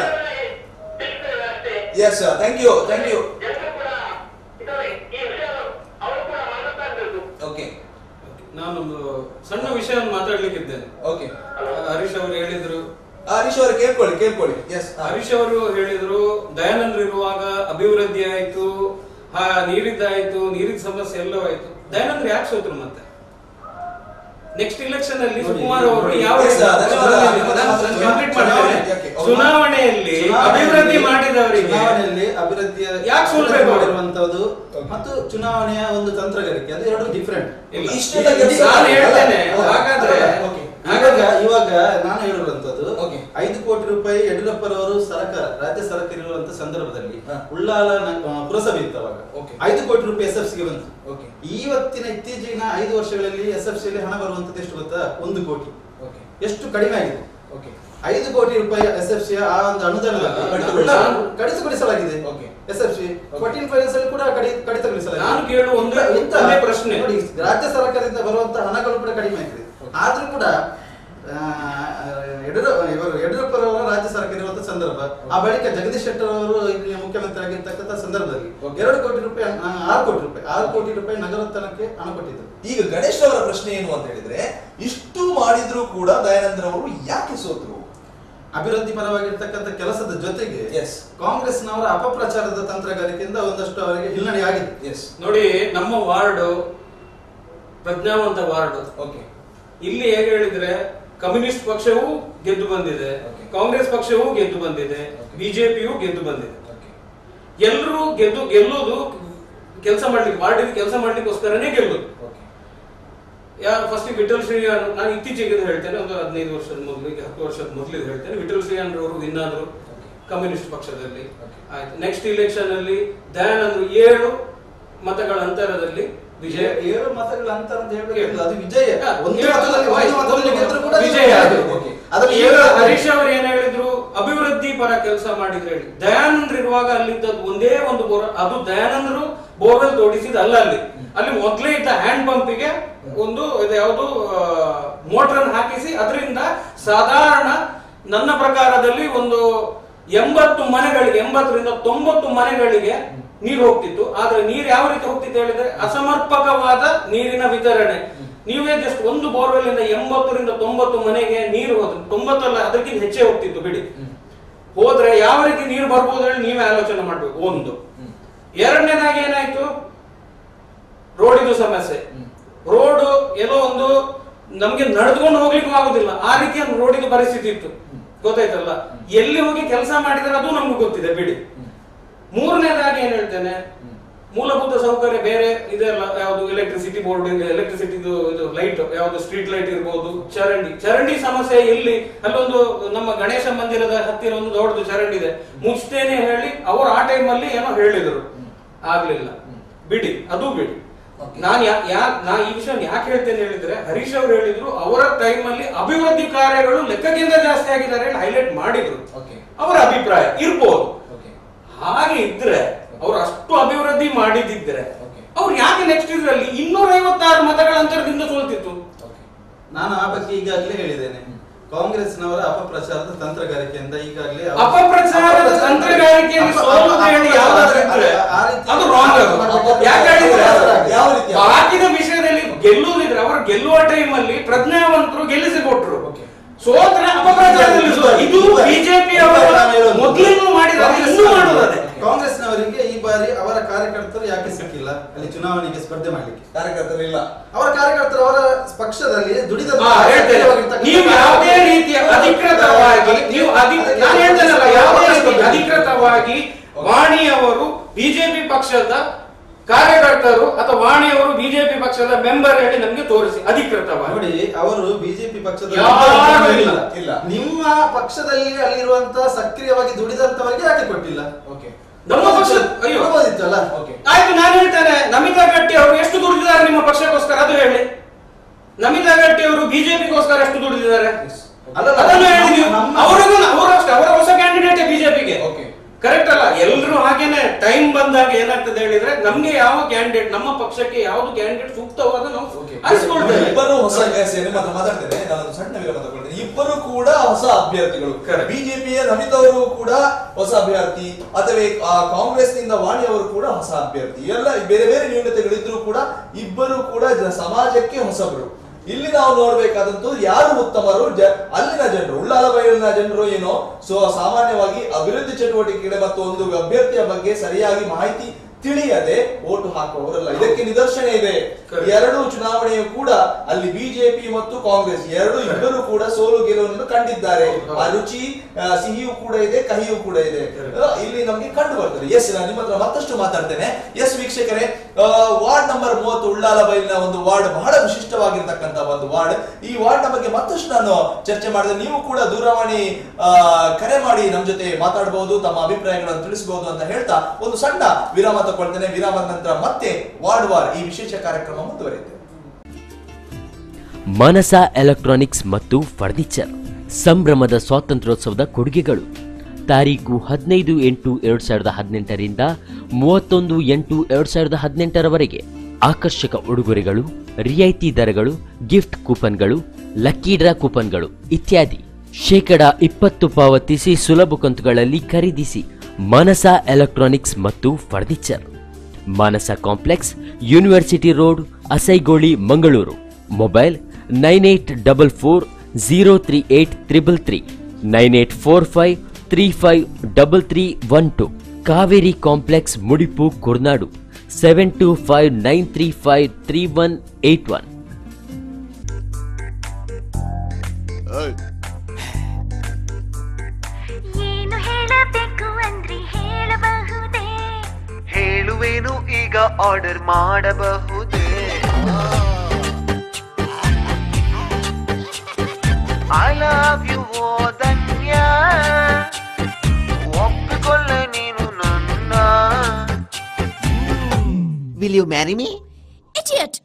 yes thank you thank you ಜನರು ಕೂಡ ಇದರಲ್ಲಿ ಈ ವಿಷಯ ಅವರು ಕೂಡ ಮಾತಾಡ್ತಾ ಇರ್ಬೇಕು ಓಕೆ ನಾನೊಂದು ಸಣ್ಣ ವಿಷಯವನ್ನು ಮಾತಾಡ್ಲಿಕ್ಕಿದ್ದೇನೆ ಓಕೆ ಹರೀಶ್ ಅವರು ಹೇಳಿದ್ರು ಹರೀಶ್ ಅವರು ಕೇಳ್ಕೊಳ್ಳಿ ಕೇಳ್ಕೊಳ್ಳಿ ಎಸ್ ಹರೀಶ್ ಅವರು ಹೇಳಿದ್ರು ದಯಾನಂದ್ರ ಇರುವಾಗ ಅಭಿವೃದ್ಧಿ ಆಯ್ತು ಹಾ ನೀರಿದ್ದಾಯ್ತು ನೀರಿನ ಸಮಸ್ಯೆ ಎಲ್ಲವೂ ಆಯ್ತು ದಯಾನಂದ್ರ ಯಾಕೆ ಸೋತ್ರು ಮತ್ತೆ ನೆಕ್ಸ್ಟ್ ಇಲೆಕ್ಷನ್ ಅಲ್ಲಿ ಸುಕುಮಾರ್ ಅವರು ಯಾವ Yes, sir. ಧನ್ಯವಾದ. ನಾನು complete ಮಾಡ್ತೇನೆ. ಯಾಕೆ? ಚುನಾವಣೆಯಲ್ಲಿ ಅಭಿವೃದ್ಧಿ ಮಾಡಿದವರಿಗೆ ಚುನಾವಣೆಯಲ್ಲಿ ಅಭಿವೃದ್ಧಿಯ ಯಾಕೆ ಸೋಲ್ಬೇಕು? ಮಾಡಿರುವಂತದ್ದು ಮತ್ತು ಚುನಾವಣೆಯ ಒಂದು ತಂತ್ರಗಾರಿಕೆ ಅದು ಎರಡು ಡಿಫ್ರೆಂಟ್ ಇಲ್ಲ. ನಾನು ಹೇಳ್ತೇನೆ. ಹಾಗಾದ್ರೆ ಇವಾಗ ಇವಾಗ ನಾನು ಹೇಳಿರುವಂತದ್ದು ಐದು ಕೋಟಿ ರೂಪಾಯಿ ಯಡಿಯೂರಪ್ಪರವರು ಸರ್ಕಾರ ರಾಜ್ಯ ಸರ್ಕಾರ ಇರುವಂತ ಸಂದರ್ಭದಲ್ಲಿ ಉಳ್ಳಾಲ ನ- ಆ, ಪುರಸಭೆ ಇತ್ತು ಅವಾಗ ಐದು ಕೋಟಿ ರೂಪಾಯಿ ಎಸ್ ಎಫ್ ಗೆ ಬಂತು ಇವತ್ತಿನ ಇತ್ತೀಚಿನ ಐದು ವರ್ಷಗಳಲ್ಲಿ ಎಸ್ ಎಫ್ ಹಣ ಬರುವಂತದ್ದು ಎಷ್ಟು ಗೊತ್ತಾ ಒಂದು ಕೋಟಿ ಎಷ್ಟು ಕಡಿಮೆ ಆಗಿದೆ ಐದು ಕೋಟಿ ರೂಪಾಯಿ ಎಸ್ ಎಫ್ ಸಿ ಆ ಒಂದು ಅನುದಾನದಲ್ಲಿ ಕಡಿತಗೊಳಿಸಲಾಗಿದೆ. ಕಡಿತಗೊಳಿಸಲಾಗಿದೆ S F C fourteen finance ಅಲ್ಲಿ ಕೂಡ ಕಡಿ ಕಡಿತಗೊಳಿಸಲಾಗಿದೆ ನಾನು ಕೇಳುವ ಒಂದೇ- ಇಂಥ- ಒಂದೇ ಪ್ರಶ್ನೆ. ನೋಡಿ ರಾಜ್ಯ ಸರ್ಕಾರದಿಂದ ಬರುವಂತ ಹಣಗಳು ಕೂಡ ಕಡಿಮೆ ಆಗಿದೆ ಆದ್ರೂ ಕೂಡ ಆ, ಯಡಿಯೂರ- ಇವರು ಯಡಿಯೂರಪ್ಪರವರ ರಾಜ್ಯ ಸರ್ಕಾರ ಇರುವಂತ ಸಂದರ್ಭ ಆ ಬಳಿಕ ಜಗದೀಶ್ ಶೆಟ್ಟರ್ ಅವರು ಇಲ್ಲಿ ಮುಖ್ಯಮಂತ್ರಿ ಆಗಿರ್ತಕ್ಕಂಥ ಸಂದರ್ಭದಲ್ಲಿ ಎರಡು ಕೋಟಿ ರೂಪಾಯಿ ಆ, ಆರು ಕೋಟಿ ರೂಪಾಯಿ ಆರು ಕೋಟಿ ರೂಪಾಯಿ ನಗರೋತ್ಥಾನಕ್ಕೆ ಹಣ ಕೊಟ್ಟಿದ್ರು ಈಗ ಗಣೇಶ್ ಅವರ ಪ್ರಶ್ನೆ ಏನು ಅಂತ ಹೇಳಿದ್ರೆ ಇಷ್ಟು ಮಾಡಿದ್ರು ಕೂಡ ದಯಾನಂದ್ರ ಅವರು ಯಾಕೆ ಸೋತರು ಅಭಿವೃದ್ಧಿ ಪರವಾಗಿರ್ತಕ್ಕಂಥ ಕೆಲಸದ ಜೊತೆಗೆ ಎಸ್ ಕಾಂಗ್ರೆಸ್ನವರ ಅಪಪ್ರಚಾರದ ತಂತ್ರಗಾರಿಕೆಯಿಂದ ಒಂದಷ್ಟು ಅವರಿಗೆ ಹಿನ್ನಡೆ ಆಗಿದೆ ಎಸ್ ನೋಡಿ ನಮ್ಮ ವಾರ್ಡ್ ಪ್ರಜ್ಞಾವಂತ ವಾರ್ಡ್ ಓಕೆ ಇಲ್ಲಿ ಹೇಗೆ ಹೇಳಿದ್ರೆ ಕಮ್ಯುನಿಸ್ಟ್ ಪಕ್ಷವೂ ಗೆದ್ದು ಬಂದಿದೆ ಕಾಂಗ್ರೆಸ್ ಪಕ್ಷವೂ ಗೆದ್ದು ಬಂದಿದೆ ಬಿಜೆಪಿಯೂ ಗೆದ್ದು ಬಂದಿದೆ ಎಲ್ಲರೂ ಗೆದ್ದು ಗೆಲ್ಲೋದು ಕೆಲಸ ಮಾಡ್ಲಿಕ್ಕೆ ವಾರ್ಡಿಗೆ ಕೆಲಸ ಮಾಡ್ಲಿಕ್ಕೋಸ್ಕರನೇ ಗೆಲ್ಲೋದು ಯಾರು ಫಸ್ಟ್ ವಿಠಲ್ ಶ್ರೀಯಾನ್ ನಾನು ಇತ್ತೀಚೆಗೆ ಇದು ಹೇಳ್ತೇನೆ ಒಂದು ಹದಿನೈದು ವರ್ಷದ ಮೊದಲು ಈಗ ಹತ್ತು ವರ್ಷದ ಮೊದಲು ಇದು ಹೇಳ್ತೇನೆ ವಿಠಲ್ ಶ್ರೀಯಾನ್ ಅವರು ವಿನ್ ಆದ್ರು ಕಮ್ಯುನಿಸ್ಟ್ ಪಕ್ಷದಲ್ಲಿ ಆಯ್ತು ನೆಕ್ಸ್ಟ್ ಇಲೆಕ್ಷನ್ ಅಲ್ಲಿ ದಯಾನಂದ್ ಏಳು ಮತಗಳ ಅಂತರದಲ್ಲಿ ವಿಜಯ ಏಳು ಮತಗಳ ಅಂತರ ಅಂತ ಹೇಳ್ಬೇಕಿಲ್ಲ ಅದು ವಿಜಯ ಹಾ, ಒಂದು ಏಳು ಮತದಲ್ಲಿ ಒಂದು ಆಯ್ತು, ಮತದಲ್ಲಿ ಒಂದು ಗೆದ್ರು ಕೂಡ ಅದು ವಿಜಯ ಅದು. Okay. ಅದರಲ್ಲಿ ಈಗ ಏಳು ಹರೀಶ್ ಅವರು ಏನ್ ಹೇಳಿದ್ರು ಅಭಿವೃದ್ಧಿ ಪರ ಕೆಲಸ ಮಾಡಿದ್ರು ಹೇಳಿ ದಯಾನಂದ್ರ ಇರುವಾಗ ಅಲ್ಲಿದ್ದದ್ದು ಒಂದೇ ಒಂದು ಬೋರ್ ಅದು ದಯಾನಂದರು ಬೋರ್ವೆಲ್ ತೋಡಿಸಿದ ಅಲ್ಲ ಅಲ್ಲಿ ಅಲ್ಲಿ ಮೊದಲೇ ಇದ್ದ ಹ್ಯಾಂಡ್ ಪಂಪಿಗೆ ಒಂದು ಇದು ಯಾವುದು ಮೋಟರ್ ಹಾಕಿಸಿ ಅದರಿಂದ ಸಾಧಾರಣ ನನ್ನ ಪ್ರಕಾರದಲ್ಲಿ ಒಂದು ಎಂಬತ್ತು ಮನೆಗಳಿಗೆ ಎಂಬತ್ತರಿಂದ ತೊಂಬತ್ತು ಮನೆಗಳಿಗೆ ನೀರು ಹೋಗ್ತಿತ್ತು ಆದ್ರೆ ನೀರು ಯಾವ ರೀತಿ ಹೋಗ್ತಿತ್ತು ಹೇಳಿದ್ರೆ ಅಸಮರ್ಪಕವಾದ ನೀರಿನ ವಿತರಣೆ ನೀವೇ ಜಸ್ಟ್ ಒಂದು ಬೋರ್ವೆಲ್ ಇಂದ ಎಂಬತ್ತರಿಂದ ತೊಂಬತ್ತು ಮನೆಗೆ ನೀರು ಹೋದ್ರೆ ತೊಂಬತ್ತಲ್ಲ ಅದಕ್ಕಿಂತ ಹೆಚ್ಚೇ ಹೋಗ್ತಿತ್ತು ಬಿಡಿ ಹೋದ್ರೆ ಯಾವ ರೀತಿ ನೀರು ಬರ್ಬೋದು ಹೇಳಿ ನೀವೇ ಆಲೋಚನೆ ಮಾಡ್ಬೇಕು ಒಂದು ಎರಡನೇದಾಗಿ ಏನಾಯ್ತು ರೋಡಿದು ಸಮಸ್ಯೆ ರೋಡ್ ಎಲ್ಲೋ ಒಂದು ನಮ್ಗೆ ನಡೆದುಕೊಂಡು ಹೋಗ್ಲಿಕ್ಕೂ ಆಗುದಿಲ್ಲ ಆ ರೀತಿಯ ರೋಡಿನ ಪರಿಸ್ಥಿತಿ ಇತ್ತು ಗೊತ್ತಾಯ್ತಲ್ಲ ಎಲ್ಲಿ ಹೋಗಿ ಕೆಲಸ ಮಾಡಿದ್ರೆ ಅದು ನಮ್ಗೆ ಗೊತ್ತಿದೆ ಬಿಡಿ ಮೂರನೇದಾಗಿ ಏನ್ ಹೇಳ್ತೇನೆ ಮೂಲಭೂತ ಸೌಕರ್ಯ ಬೇರೆ ಇದೆಲ್ಲ ಯಾವುದು ಎಲೆಕ್ಟ್ರಿಸಿಟಿ ಬೋರ್ಡ್ ಎಲೆಕ್ಟ್ರಿಸಿಟಿ ಇದು ಲೈಟ್ ಯಾವುದು ಸ್ಟ್ರೀಟ್ ಲೈಟ್ ಇರ್ಬೋದು ಚರಂಡಿ ಚರಂಡಿ ಸಮಸ್ಯೆ ಇಲ್ಲಿ ಅಲ್ಲೊಂದು ನಮ್ಮ ಗಣೇಶ ಮಂದಿರದ ಹತ್ತಿರ ಒಂದು ದೊಡ್ಡದು ಚರಂಡಿ ಇದೆ ಮುಚ್ತೇನೆ ಹೇಳಿ ಅವರು ಆ ಟೈಮ್ ಅಲ್ಲಿ ಏನೋ ಹೇಳಿದ್ರು ಆಗ್ಲಿಲ್ಲ ಬಿಡಿ ಅದು ಬಿಡಿ ನಾನು ಯಾ ಯಾ- ನಾ ಈ ವಿಷಯ ಯಾಕೆ ಹೇಳ್ತೇನೆ ಹೇಳಿದ್ರೆ ಹರೀಶ್ ಅವರು ಹೇಳಿದ್ರು ಅವರ ಟೈಮ್ ಅಲ್ಲಿ ಅಭಿವೃದ್ಧಿ ಕಾರ್ಯಗಳು ಲೆಕ್ಕಕ್ಕಿಂತ ಜಾಸ್ತಿ ಆಗಿದ್ದಾರೆ ಹೇಳಿ ಹೈಲೈಟ್ ಮಾಡಿದ್ರು ಅವರ ಅಭಿಪ್ರಾಯ ಇರ್ಬೋದು ಹಾಗೆ ಇದ್ರೆ ಅವ್ರು ಅಷ್ಟು ಅಭಿವೃದ್ಧಿ ಮಾಡಿದಿದ್ರೆ ಅವ್ರು ಯಾಕೆ ನೆಕ್ಸ್ಟ್ ಇದ್ರಲ್ಲಿ ಇನ್ನೂರ ಐವತ್ತಾರು ಮತಗಳ ಅಂತರದಿಂದ ಸೋಲ್ತಿತ್ತು ನಾನು ಆ ಬಗ್ಗೆ ಈಗಾಗಲೇ ಹೇಳಿದ್ದೇನೆ ಕಾಂಗ್ರೆಸ್ನವರ ಅಪಪ್ರಚಾರದ ತಂತ್ರಗಾರಿಕೆಯಿಂದ ಈಗಾಗಲೇ ಅವರು- ಅಪಪ್ರಚಾರದ ತಂತ್ರಗಾರಿಕೆಯಲ್ಲಿ ಅಪ- ಸೋಲುವುದು ಅಪ- ಹೇಳಿ ಅಪ- ಯಾವ್ದಾದ್ರು ಇದ್ರೆ ಆ ರೀತಿ- ಅದು ರಾಂಗ್ ಅದು ಯಾಕೆ ಹೇಳಿದ್ರೆ ಯಾವ ರೀತಿ ಬಾಕಿದ ವಿಷಯದಲ್ಲಿ ಗೆಲ್ಲುವುದಿದ್ರೆ ಅವರು ಗೆಲ್ಲುವ ಟೈಮ್ ಅಲ್ಲಿ ಪ್ರಜ್ಞಾವಂತರು ಗೆಲ್ಲಿಸಿಕೊಟ್ರು ಸೋತ್ರ ಅಪಪ್ರಚಾರದಲ್ಲಿ ಸೋಲು. ಇದು ಬಿಜೆಪಿ ಅವರ ಮೊದಲಿಂದ ಮಾಡಿದ್ದಾರೆ ಇನ್ನೂ ಮಾಡುವುದೇ ಕಾಂಗ್ರೆಸ್ನವರಿಗೆ ಈ ಬಾರಿ ಅವರ ಕಾರ್ಯಕರ್ತರು ಯಾಕೆ ಸಿಕ್ಕಿಲ್ಲ ಅಲ್ಲಿ ಚುನಾವಣೆಗೆ ಸ್ಪರ್ಧೆ ಮಾಡ್ಲಿಕ್ಕೆ ಕಾರ್ಯಕರ್ತರು ಇಲ್ಲ ಅವರ ಕಾರ್ಯಕರ್ತರು ಅವರ ಪಕ್ಷದಲ್ಲಿ ದುಡಿದ ಹಾ, ಹೇಳ್ತೇನೆ. ನೀವು ಯಾವುದೇ ರೀತಿಯ ಅಧಿಕೃತವಾಗಿ ನೀವು ಅಧಿ- ನಾನು ಹೇಳ್ತೇನಲ್ಲ ಯಾವುದೇ ರೀತಿ ಅಧಿಕೃತವಾಗಿ ವಾಣಿಯವರು ಬಿಜೆಪಿ ಪಕ್ಷದ ಕಾರ್ಯಕರ್ತರು ಅಥವಾ ವಾಣಿಯವರು ಬಿಜೆಪಿ ಪಕ್ಷದ ಮೆಂಬರ್ ಹೇಳಿ ನಮ್ಗೆ ತೋರಿಸಿ ಅಧಿಕೃತವಾಗಿ ನೋಡಿ ಅವರು ಬಿಜೆಪಿ ಪಕ್ಷದ ಯಾರು ಇಲ್ಲ. ಇಲ್ಲ ನಿಮ್ಮ ಪಕ್ಷದಲ್ಲಿ ಅಲ್ಲಿರುವಂತ ಸಕ್ರಿಯವಾಗಿ ದುಡಿದಂತವರಿಗೆ ಯಾಕೆ ಕೊಟ್ಟಿಲ್ಲ ನಮ್ಮ ಪಕ್ಷ ಅಯ್ಯೋ ಕೊಡ್ಬೋದಿತ್ತಲ್ಲ ಆಯ್ತು ನಾನು ಹೇಳ್ತೇನೆ ನಮಿತಾ ಗಟ್ಟಿ ಅವರು ಎಷ್ಟು ದುಡಿದಿದ್ದಾರೆ ನಿಮ್ಮ ಪಕ್ಷಕ್ಕೋಸ್ಕರ ಅದು ಹೇಳಿ ನಮಿತಾ ಗಟ್ಟಿ ಅವರು ಬಿಜೆಪಿಗೋಸ್ಕರ ಎಷ್ಟು ದುಡಿದಿದ್ದಾರೆ ಅಲ್ಲಲ್ಲ, ಅದನ್ನು ಹೇಳಿ ನೀವು ನಮ್ಮ- ಅವರಿಗೂ ಅವರು ಅಷ್ಟೇ ಅವರ ಹೊಸ ಕ್ಯಾಂಡಿಡೇಟ್ ಬಿಜೆಪಿಗೆ ಕರೆಕ್ಟ್ ಅಲ್ಲ ಎಲ್ಲರೂ ಹಾಗೇನೆ ಟೈಮ್ ಬಂದಾಗ ಏನಾಗ್ತದೆ ಹೇಳಿದ್ರೆ ನಮ್ಗೆ ಯಾವ ಕ್ಯಾಂಡಿಡೇಟ್ ನಮ್ಮ ಪಕ್ಷಕ್ಕೆ ಯಾವ್ದು ಕ್ಯಾಂಡಿಡೇಟ್ ಸೂಕ್ತವಾದ ನಾವು ಆರಿಸಿಕೊಳ್ತೇವೆ ಇಬ್ಬರು ಹೊಸ ಎಸ್, ನಿಮ್ಮ ಹತ್ರ ಮಾತಾಡ್ತೇನೆ ನಾನು ಸಣ್ಣ ವಿರಾಮ ತಗೊಳ್ತೇನೆ ಇಬ್ಬರು ಕೂಡ ಹೊಸ ಅಭ್ಯರ್ಥಿಗಳು ಬಿಜೆಪಿಯ ನಮಿತ್ ಅವರು ಕೂಡ ಹೊಸ ಅಭ್ಯರ್ಥಿ ಅಥವಾ ಆ, ಕಾಂಗ್ರೆಸ್ನಿಂದ ವಾಣಿ ಅವರು ಕೂಡ ಹೊಸ ಅಭ್ಯರ್ಥಿ ಎಲ್ಲ ಬೇರೆ ಬೇರೆ ನ್ಯೂನತೆಗಳಿದ್ರು ಕೂಡ ಇಬ್ಬರು ಕೂಡ ಜ- ಸಮಾಜಕ್ಕೆ ಹೊಸಬರು ಇಲ್ಲಿ ನಾವು ನೋಡ್ಬೇಕಾದಂತೂ ಯಾರು ಉತ್ತಮರು ಜ- ಅಲ್ಲಿನ ಜನರು ಉಳ್ಳಾಲ ಬಯಲಿನ ಜನರು ಏನೋ ಸೊ ಸಾಮಾನ್ಯವಾಗಿ ಅಭಿವೃದ್ಧಿ ಚಟುವಟಿಕೆಗಳು ಮತ್ತು ಒಂದು ಅಭ್ಯರ್ಥಿಯ ಬಗ್ಗೆ ಸರಿಯಾಗಿ ಮಾಹಿತಿ ತಿಳಿಯದೆ ಓಟು ಹಾಕುವವರಲ್ಲ ಇದಕ್ಕೆ ನಿದರ್ಶನ ಇದೆ ಎರಡು ಚುನಾವಣೆಯು ಕೂಡ ಅಲ್ಲಿ ಬಿಜೆಪಿ ಮತ್ತು ಕಾಂಗ್ರೆಸ್ ಎರಡು ಇಬ್ಬರು ಕೂಡ ಸೋಲು ಗೆಲುವನ್ನು ಕಂಡಿದ್ದಾರೆ ಆ ರುಚಿ ಆ, ಸಿಹಿಯೂ ಕೂಡ ಇದೆ ಕಹಿಯೂ ಕೂಡ ಇದೆ ಆ, ಇಲ್ಲಿ ನಮ್ಗೆ ಕಂಡು ಬರ್ತದೆ ಎಸ್ ನಾನು ನಿಮ್ಮ ಹತ್ರ ಮತ್ತಷ್ಟು ಮಾತಾಡ್ತೇನೆ ಎಸ್ ವೀಕ್ಷಕರೇ ಆ, ವಾರ್ಡ್ ನಂಬರ್ ಮೂವತ್ತು ಉಳ್ಳಾಲ ಬೈಲಿನ ಒಂದು ವಾರ್ಡ್ ಬಹಳ ವಿಶಿಷ್ಟವಾಗಿರ್ತಕ್ಕಂಥ ಒಂದು ವಾರ್ಡ್ ಈ ವಾರ್ಡ್ ಬಗ್ಗೆ ಮತ್ತಷ್ಟು ನಾನು ಚರ್ಚೆ ಮಾಡಿದೆ ನೀವು ಕೂಡ ದೂರವಾಣಿ ಆ, ಕರೆ ಮಾಡಿ ನಮ್ಮ ಜೊತೆ ಮಾತಾಡಬಹುದು ತಮ್ಮ ಅಭಿಪ್ರಾಯಗಳನ್ನು ತಿಳಿಸಬಹುದು ಅಂತ ಹೇಳ್ತಾ ಒಂದು ಸಣ್ಣ ವಿರಾಮ ತಗೊಳ್ತೇನೆ ವಿರಾಮದ ನಂತರ ಮತ್ತೆ ವಾರ್ಡ್ ವಾರ್ ಈ ವಿಶೇಷ ಕಾರ್ಯಕ್ರಮ ಮುಂದುವರಿಯುತ್ತೆ ಮನಸ ಎಲೆಕ್ಟ್ರಾನಿಕ್ಸ್ ಮತ್ತು ಫರ್ನಿಚರ್ ಸಂಭ್ರಮದ ಸ್ವಾತಂತ್ರ್ಯೋತ್ಸವದ ಕೊಡುಗೆಗಳು ತಾರೀಕು ಹದಿನೈದು ಎಂಟು ಎರಡು ಸಾವಿರದ ಹದಿನೆಂಟರಿಂದ ಮೂವತ್ತೊಂದು ಎಂಟು ಎರಡು ಸಾವಿರದ ಹದಿನೆಂಟರವರೆಗೆ ಆಕರ್ಷಕ ಉಡುಗೊರೆಗಳು ರಿಯಾಯಿತಿ ದರಗಳು ಗಿಫ್ಟ್ ಕೂಪನ್ಗಳು ಲಕ್ಕಿ ಡ್ರಾ ಕೂಪನ್ಗಳು ಇತ್ಯಾದಿ ಶೇಕಡ ಇಪ್ಪತ್ತು ಪಾವತಿಸಿ ಸುಲಭ ಕಂತುಗಳಲ್ಲಿ ಖರೀದಿಸಿ ಮನಸ ಎಲೆಕ್ಟ್ರಾನಿಕ್ಸ್ ಮತ್ತು furniture Manasa complex university road Asaigoli Mangaluru mobile nine eight double four zero three eight triple three nine eight four five three five double three one two Kaveri complex Mudipu Kurnadu seven two five nine three five three one eight one ಏನು ಹೇಳಬೇಕು ಅಂದ್ರೆ ಹೇಳಬಹುದೇ ಗೆಲುವೇನು ಈಗ order ಮಾಡಬಹುದೇ I love you ಓ ಧನ್ಯ ಒಪ್ಪಿಕೊಳ್ಳ ನೀನು ನನ್ನ will you marry me idiot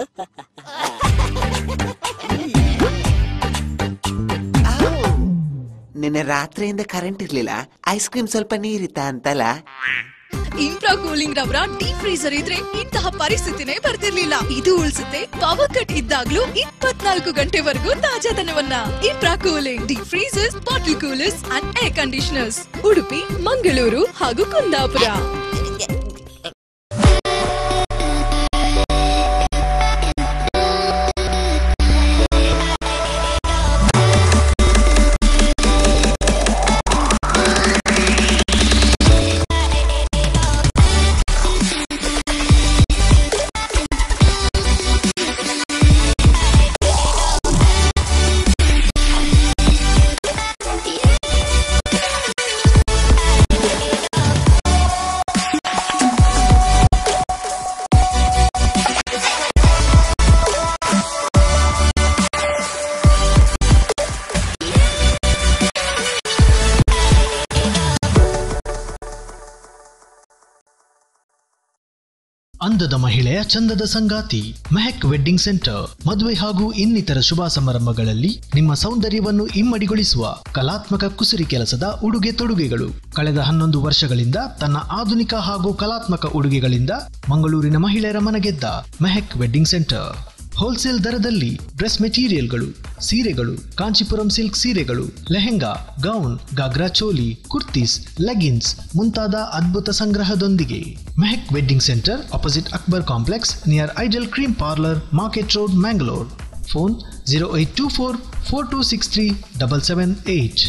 ನಿನ್ನೆ ರಾತ್ರಿಯಿಂದ ಕರೆಂಟ್ ಇರ್ಲಿಲ್ಲ ಐಸ್ ಕ್ರೀಮ್ ಸ್ವಲ್ಪ ನೀರಿತ್ತಾ ಅಂತಲ್ಲ ಇಂಪ್ರಾ ಕೂಲಿಂಗ್ ರವರ ಡೀಪ್ ಫ್ರೀಸರ್ ಇದ್ರೆ ಇಂತಹ ಪರಿಸ್ಥಿತಿನೇ ಬರ್ತಿರ್ಲಿಲ್ಲ ಇದು ಉಳಿಸುತ್ತೆ ಪವರ್ ಕಟ್ ಇದ್ದಾಗ್ಲೂ ಇಪ್ಪತ್ನಾಲ್ಕು ಗಂಟೆವರೆಗೂ ತಾಜಾತನವನ್ನ Impra cooling deep freezers bottle coolers and air conditioners Udupi Mangaluru ಹಾಗೂ ಕುಂದಾಪುರ ಅಂದದ ಮಹಿಳೆಯ ಚಂದದ ಸಂಗಾತಿ ಮೆಹಕ್ ವೆಡ್ಡಿಂಗ್ ಸೆಂಟರ್ ಮದುವೆ ಹಾಗೂ ಇನ್ನಿತರ ಶುಭ ಸಮಾರಂಭಗಳಲ್ಲಿ ನಿಮ್ಮ ಸೌಂದರ್ಯವನ್ನು ಇಮ್ಮಡಿಗೊಳಿಸುವ ಕಲಾತ್ಮಕ ಕುಸುರಿ ಕೆಲಸದ ಉಡುಗೆ ತೊಡುಗೆಗಳು ಕಳೆದ ಹನ್ನೊಂದು ವರ್ಷಗಳಿಂದ ತನ್ನ ಆಧುನಿಕ ಹಾಗೂ ಕಲಾತ್ಮಕ ಉಡುಗೆಗಳಿಂದ ಮಂಗಳೂರಿನ ಮಹಿಳೆಯರ ಮನಗೆದ್ದ ಮೆಹಕ್ ವೆಡ್ಡಿಂಗ್ ಸೆಂಟರ್ ಹೋಲ್ಸೇಲ್ ದರದಲ್ಲಿ ಡ್ರೆಸ್ ಮೆಟೀರಿಯಲ್ಗಳು ಸೀರೆಗಳು ಕಾಂಚೀಪುರಂ ಸಿಲ್ಕ್ ಸೀರೆಗಳು ಲೆಹೆಂಗಾ ಗೌನ್ ಗಾಗ್ರಾ ಚೋಲಿ ಕುರ್ತೀಸ್ ಲೆಗಿನ್ಸ್ ಮುಂತಾದ ಅದ್ಭುತ ಸಂಗ್ರಹದೊಂದಿಗೆ Mehak wedding centre opposite Akbar complex near Ideal cream parlour market road Mangalore phone zero eight two four four two six three double seven eight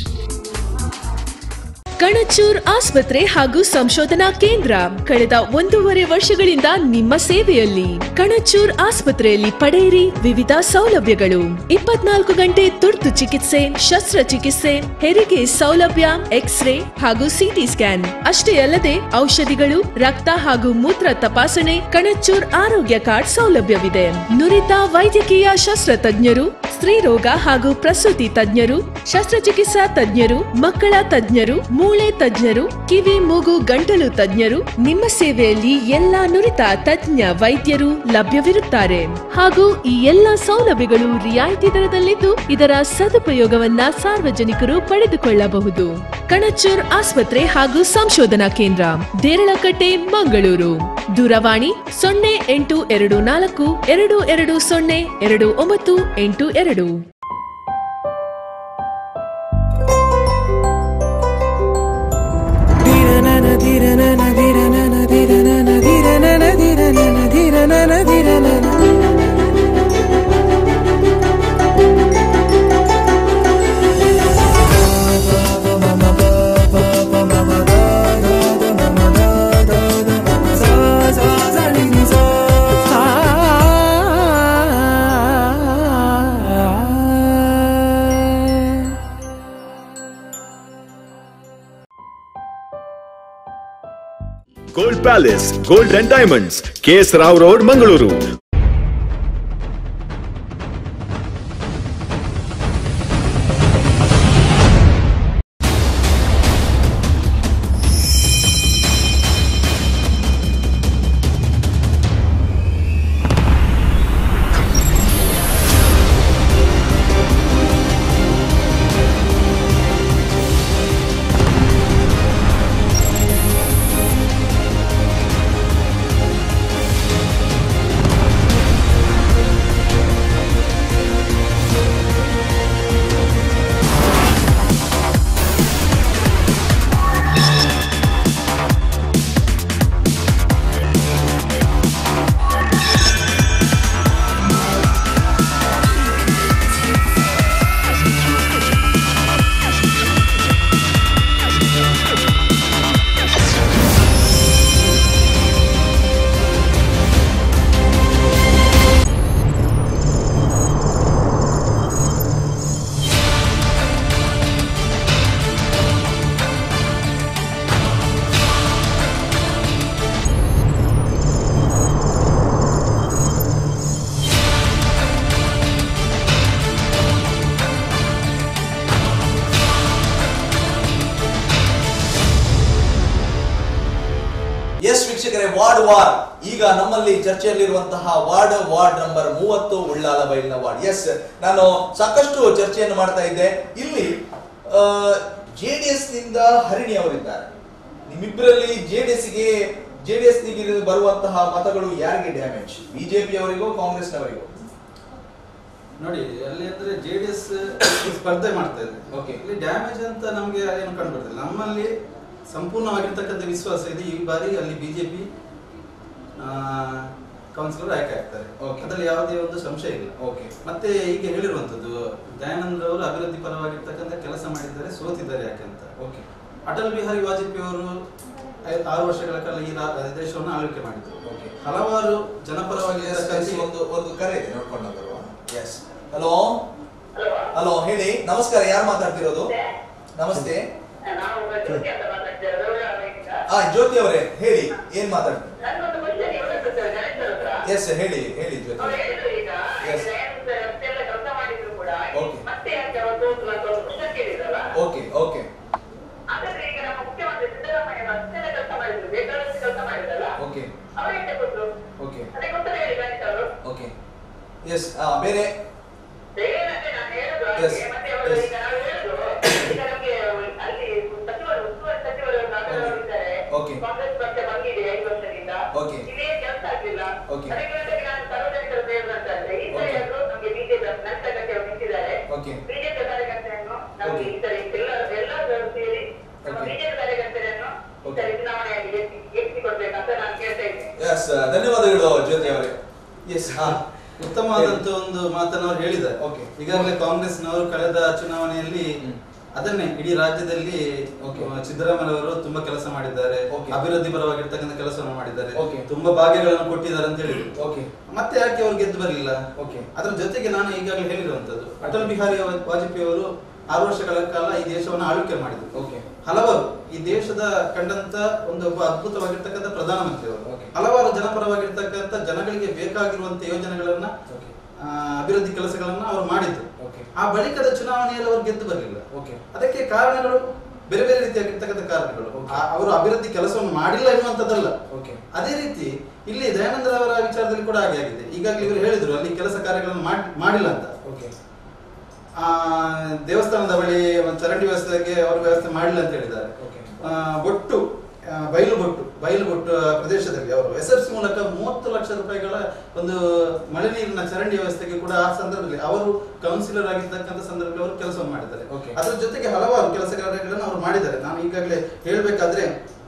Kanachur ಆಸ್ಪತ್ರೆ ಹಾಗೂ ಸಂಶೋಧನಾ ಕೇಂದ್ರ ಕಳೆದ ಒಂದೂವರೆ ವರ್ಷಗಳಿಂದ ನಿಮ್ಮ ಸೇವೆಯಲ್ಲಿ ಕಣಚೂರ್ ಆಸ್ಪತ್ರೆಯಲ್ಲಿ ಪಡೆಯಿರಿ ವಿವಿಧ ಸೌಲಭ್ಯಗಳು ಇಪ್ಪತ್ನಾಲ್ಕು ಗಂಟೆ ತುರ್ತು ಚಿಕಿತ್ಸೆ ಶಸ್ತ್ರಚಿಕಿತ್ಸೆ ಹೆರಿಗೆ ಸೌಲಭ್ಯ ಎಕ್ಸ್ರೇ ಹಾಗೂ ಸಿಟಿ ಸ್ಕ್ಯಾನ್ ಅಷ್ಟೇ ಅಲ್ಲದೆ ಔಷಧಿಗಳು ರಕ್ತ ಹಾಗೂ ಮೂತ್ರ ತಪಾಸಣೆ ಕಣಚೂರ್ ಆರೋಗ್ಯ ಕಾರ್ಡ್ ಸೌಲಭ್ಯವಿದೆ ನುರಿತ ವೈದ್ಯಕೀಯ ಶಸ್ತ್ರತಜ್ಞರು ಸ್ತ್ರೀ ರೋಗ ಹಾಗೂ ಪ್ರಸೂತಿ ತಜ್ಞರು ಶಸ್ತ್ರಚಿಕಿತ್ಸಾ ತಜ್ಞರು ಮಕ್ಕಳ ತಜ್ಞರು ಮೂಳೆ ತಜ್ಞರು ಕಿವಿ ಮೂಗು ಗಂಟಲು ತಜ್ಞರು ನಿಮ್ಮ ಸೇವೆಯಲ್ಲಿ ಎಲ್ಲಾ ನುರಿತ ತಜ್ಞ ವೈದ್ಯರು ಲಭ್ಯವಿರುತ್ತಾರೆ ಹಾಗೂ ಈ ಎಲ್ಲಾ ಸೌಲಭ್ಯಗಳು ರಿಯಾಯಿತಿ ದರದಲ್ಲಿದ್ದು ಇದರ ಸದುಪಯೋಗವನ್ನ ಸಾರ್ವಜನಿಕರು ಪಡೆದುಕೊಳ್ಳಬಹುದು ಕಣಚೂರ್ ಆಸ್ಪತ್ರೆ ಹಾಗೂ ಸಂಶೋಧನಾ ಕೇಂದ್ರ ದೇರಳಕಟ್ಟೆ ಮಂಗಳೂರು ದೂರವಾಣಿ ಸೊನ್ನೆ ಎಂಟು ಎರಡು ನಾಲ್ಕು ಎರಡು ಎರಡು ಸೊನ್ನೆ ಎರಡು ಒಂಬತ್ತು ಎಂಟು ಎರಡು gold palace gold and diamonds KS Rao road Mangaluru ವೀಕ್ಷಕರೇ ವಾರ್ಡ್ ವಾರ್ ಈಗ ನಮ್ಮಲ್ಲಿ ಚರ್ಚೆಯಲ್ಲಿರುವಂತಹ ವಾರ್ಡ್ ವಾರ್ಡ್ ನಂಬರ್ ಮೂವತ್ತು ಉಳ್ಳಾಲ ಬೈಲಿನ ವಾರ್ಡ್ ಎಸ್ ನಾನು ಸಾಕಷ್ಟು ಚರ್ಚೆಯನ್ನು ಮಾಡ್ತಾ ಇದ್ದೆ ಇಲ್ಲಿ ಜೆ ಡಿ ಎಸ್ ನಿಂದ ಹರಿಣಿ ಅವರಿದ್ದಾರೆ ನಿಮ್ಮಿಬ್ಬರಲ್ಲಿ ಜೆ ಡಿ ಎಸ್ಗೆ ಜೆ ಡಿ ಎಸ್ ಬರುವಂತಹ ಮತಗಳು ಯಾರಿಗೆ ಡ್ಯಾಮೇಜ್ ಬಿಜೆಪಿ ಅವರಿಗೋ ಕಾಂಗ್ರೆಸ್ನವರಿಗೋ ನೋಡಿ ಅಲ್ಲಿ ಅಂದ್ರೆ ಜೆ ಡಿ ಎಸ್ ಸ್ಪರ್ಧೆ ಮಾಡ್ತಾ ಇದೆ Okay. ಇಲ್ಲಿ ಡ್ಯಾಮೇಜ್ ಅಂತ ನಮಗೆ ಏನು ಕಂಡು ಬರ್ತಿಲ್ಲ ನಮ್ಮಲ್ಲಿ ಸಂಪೂರ್ಣವಾಗಿರ್ತಕ್ಕಂಥ ವಿಶ್ವಾಸ ಇದೆ ಈ ಬಾರಿ ಅಲ್ಲಿ ಬಿಜೆಪಿ ಕೌನ್ಸಿಲರ್ ಆಯ್ಕೆ ಆಗ್ತಾರೆ Okay. ಅದರಲ್ಲಿ ಯಾವುದೇ ಒಂದು ಸಂಶಯ ಇಲ್ಲ ಓಕೆ ಮತ್ತೆ ಈಗ ಹೇಳಿರುವಂತದ್ದು ದಯಾನಂದ್ ಅವರು ಅಭಿವೃದ್ಧಿ ಪರವಾಗಿರ್ತಕ್ಕಂಥ ಕೆಲಸ ಮಾಡಿದ್ದಾರೆ ಸೋತಿದ್ದಾರೆ ಯಾಕೆ ಅಂತ ಓಕೆ ಅಟಲ್ ಬಿಹಾರಿ ವಾಜಪೇಯಿ ಅವರು ಐ- ಆರು ವರ್ಷಗಳ ಕಾಲ ಈ ರಾ- ದೇಶವನ್ನು ಆಳ್ವಿಕೆ ಮಾಡಿದ್ರು ಓಕೆ ಹಲವಾರು ಜನಪರವಾಗಿರ್ತಕ್ಕಂಥ ಒಂದು ಒಂದು ಕರೆ ಇದೆ ನೋಡ್ಕೊಂಡು ಬರುವ ಎಸ್ ಹಲೋ ಹಲೋ ಹೇಳಿ ನಮಸ್ಕಾರ ಯಾರು ಮಾತಾಡ್ತಿರೋದು ನಮಸ್ತೆ ನಾವು ಜ್ಯೋತಿ ಅಂತ ಮಾತಾಡ್ತೇವೆ ಗೌರವದಿಂದ. ಆ ಜ್ಯೋತಿ ಅವರೇ ಹೇಳಿ ಏನ್ ಮಾತಾಡ್ತೀರಿ ನನ್ಗೊಂದು question ಇವ್ರ ಹತ್ರ ಸರ್, ಗಣೇಶ್ ಅವ್ರ ಹತ್ರ. ಎಸ್ ಹೇಳಿ ಹೇಳಿ ಜ್ಯೋತಿ ಅವ್ರು ಹೇಳಿದ್ರು ಈಗ Yes. ದಯಾನಂದ ಸರ್ ಅಷ್ಟೆಲ್ಲ ಕೆಲಸ ಮಾಡಿದ್ರು ಕೂಡ Okay. ಮತ್ತೆ ಯಾಕೆ ಅವತ್ತು ಅಂತ ಒಂದು ಪ್ರಶ್ನೆ ಕೇಳಿದ್ರಲ್ಲ ಓಕೆ ಓಕೆ ಹಾಗಾದ್ರೆ ಈಗ ನಮ್ಮ ಮುಖ್ಯಮಂತ್ರಿ ಸಿದ್ದರಾಮಯ್ಯ ಅಷ್ಟೆಲ್ಲ ಕೆಲಸ ಮಾಡಿದ್ರು ಬೇಕಾದಷ್ಟು ಕೆಲಸ ಮಾಡಿದ್ರಲ್ಲ ಓಕೆ ಅವ್ರು ಯಾಕೆ ಕೊಟ್ರು ಓಕೆ ಅದಕ್ಕೆ ಉತ್ತರ ಹೇಳಿ ಗಣೇಶ್ ಅವರು ಓಕೆ ಎಸ್ ಬೇರೆ ಬೇರೇನಂದ್ರೆ ನಾನು ಹೇಳುದು Yes. ಹಾಗೆ, ಮತ್ತೆ ಅವರು Yes. ಈಗ ನಾವು ಹೇಳುದು ಈಗ ನಮ್ಗೆ ಅಲ್ಲಿ ಸಚಿವರು ಉಸ್ತುವಾರಿ ಸಚಿವರು ನಾಗರಾವ್ ಇದ್ದಾರೆ Okay. ಕಾಂಗ್ರೆಸ್ ಪಕ್ಷ ಬಂದಿದೆ ಐದು ವರ್ಷದಿಂದ Okay. ಇದೇ ಕೆಲಸ ಆಗ್ಲಿಲ್ಲ Okay. ಅದಕ್ಕೆ ಜೊತೆಗೆ ನಾನು ಸಾರ್ವಜನಿಕರ ಸೇರಿದಂತಂದ್ರೆ ಈ ಸರಿ Okay. ಆದ್ರೂ ನಮ್ಗೆ ಬಿಜೆಪಿ ನಂತರಕ್ಕೆ ಅವರು ನಿಂತಿದ್ದಾರೆ Okay. ಬಿಜೆಪಿ ಕಾರ್ಯಕರ್ತರನ್ನು ನಮ್ಗೆ Okay. ಈ ಸರಿ ಎಲ್ಲ ಎಲ್ಲರೂ ಸೇರಿ ನಮ್ಮ Okay. ಬಿಜೆಪಿ ಕಾರ್ಯಕರ್ತರನ್ನು ಈ Okay. ಸರಿ ಚುನಾವಣೆಯಲ್ಲಿ ಗೆಲ್ಲಿಸಿ ಗೆಲ್ಲಿಸಿಕೊಡ್ಬೇಕಂತ ನಾನು ಕೇಳ್ತಾ ಇದ್ದೇನೆ ಎಸ್ ಧನ್ಯವಾದಗಳು ಜ್ಯೋತಿ ಅವರೇ ಎಸ್ ಹಾ ಉತ್ತಮವಾದಂತ ಒಂದು ಮಾತನ್ನು ಅವರು ಹೇಳಿದ್ದಾರೆ Okay. ಈಗಾಗಲೇ ಕಾಂಗ್ರೆಸ್ನವರು ಕಳೆದ ಚುನಾವಣೆಯಲ್ಲಿ ಹ್ಮ್. ಅದನ್ನೇ ಇಡೀ ರಾಜ್ಯದಲ್ಲಿ Okay. ಆ, ಸಿದ್ದರಾಮಯ್ಯ ಅವರು ತುಂಬಾ ಕೆಲಸ ಮಾಡಿದ್ದಾರೆ Okay. ಅಭಿವೃದ್ಧಿ ಪರವಾಗಿರ್ತಕ್ಕಂಥ ಕೆಲಸವನ್ನು ಮಾಡಿದ್ದಾರೆ Okay. ತುಂಬಾ ಭಾಗ್ಯಗಳನ್ನು ಕೊಟ್ಟಿದ್ದಾರೆ ಅಂತ ಹೇಳಿದ್ರು ಓಕೆ ಮತ್ತೆ ಯಾಕೆ ಅವ್ರು ಗೆದ್ದು ಬರಲಿಲ್ಲ ಓಕೆ ಅದರ ಜೊತೆಗೆ ನಾನು ಈಗಾಗಲೇ ಹೇಳಿರುವಂತದ್ದು ಅಟಲ್ ಬಿಹಾರಿ ವಾ- ವಾಜಪೇಯಿ ಅವರು ಆರು ವರ್ಷಗಳ ಕಾಲ ಈ ದೇಶವನ್ನು ಆಳ್ವಿಕೆ ಮಾಡಿದ್ರು ಓಕೆ ಹಲವಾರು ಈ ದೇಶದ ಕಂಡಂತ ಒಂದು ಒಬ್ಬ ಅದ್ಭುತವಾಗಿರ್ತಕ್ಕಂಥ ಪ್ರಧಾನಮಂತ್ರಿ ಅವರು Okay. ಹಲವಾರು ಜನಪರವಾಗಿರ್ತಕ್ಕಂಥ ಜನಗಳಿಗೆ ಬೇಕಾಗಿರುವಂತ ಯೋಜನೆಗಳನ್ನ ಓಕೆ ಆ, ಅಭಿವೃದ್ಧಿ ಕೆಲಸಗಳನ್ನ ಅವರು ಮಾಡಿದ್ರು ಓಕೆ ಆ ಬಳಿಕದ ಚುನಾವಣೆಯಲ್ಲಿ ಅವರು ಗೆದ್ದು ಬರಲಿಲ್ಲ ಓಕೆ ಅದಕ್ಕೆ ಕಾರಣಗಳು ಬೇರೆ ಬೇರೆ ರೀತಿಯಾಗಿರ್ತಕ್ಕಂಥ ಕಾರಣಗಳು Okay. ಆ- ಅವರು ಅಭಿವೃದ್ಧಿ ಕೆಲಸವನ್ನು ಮಾಡಿಲ್ಲ ಎನ್ನುವಂಥದ್ದಲ್ಲ ಓಕೆ ಅದೇ ರೀತಿ ಇಲ್ಲಿ ದಯಾನಂದ ಅವರ ವಿಚಾರದಲ್ಲಿ ಕೂಡ ಹಾಗೆ ಆಗಿದೆ ಈಗಾಗಲೇ ಇವರು ಹೇಳಿದ್ರು ಅಲ್ಲಿ ಕೆಲಸ ಕಾರ್ಯಗಳನ್ನು ಮಾಡ್- ಮಾಡಿಲ್ಲ ಅಂತ ಓಕೆ ಆ ದೇವಸ್ಥಾನದ ಬಳಿ ಒಂದು ಚರಂಡಿ ವ್ಯವಸ್ಥೆಗೆ ಅವರು ವ್ಯವಸ್ಥೆ ಮಾಡಿಲ್ಲ ಅಂತ ಹೇಳಿದ್ದಾರೆ ಓಕೆ ಆ, ಒಟ್ಟು ಆ, ಬಯಲು ಬೊಟ್ಟು ಬಯಲು ಬೊಟ್ಟು ಆ ಪ್ರದೇಶದಲ್ಲಿ ಅವರು ಎಸ್ ಎಫ್ ಸಿ ಮೂಲಕ ಮೂವತ್ತು ಲಕ್ಷ ರೂಪಾಯಿಗಳ ಒಂದು ಮಳೆ ನೀರಿನ ಚರಂಡಿ ವ್ಯವಸ್ಥೆಗೆ ಕೂಡ ಆ ಸಂದರ್ಭದಲ್ಲಿ ಅವರು ಕೌನ್ಸಿಲರ್ ಆಗಿರ್ತಕ್ಕಂಥ ಸಂದರ್ಭದಲ್ಲಿ ಅವರು ಕೆಲಸವನ್ನು ಮಾಡಿದ್ದಾರೆ Okay. ಅದರ ಜೊತೆಗೆ ಹಲವಾರು ಕೆಲಸ ಕಾರ್ಯಗಳನ್ನು ಅವರು ಮಾಡಿದ್ದಾರೆ ನಾನು ಈಗಾಗಲೇ ಹೇಳಬೇಕಾದ್ರೆ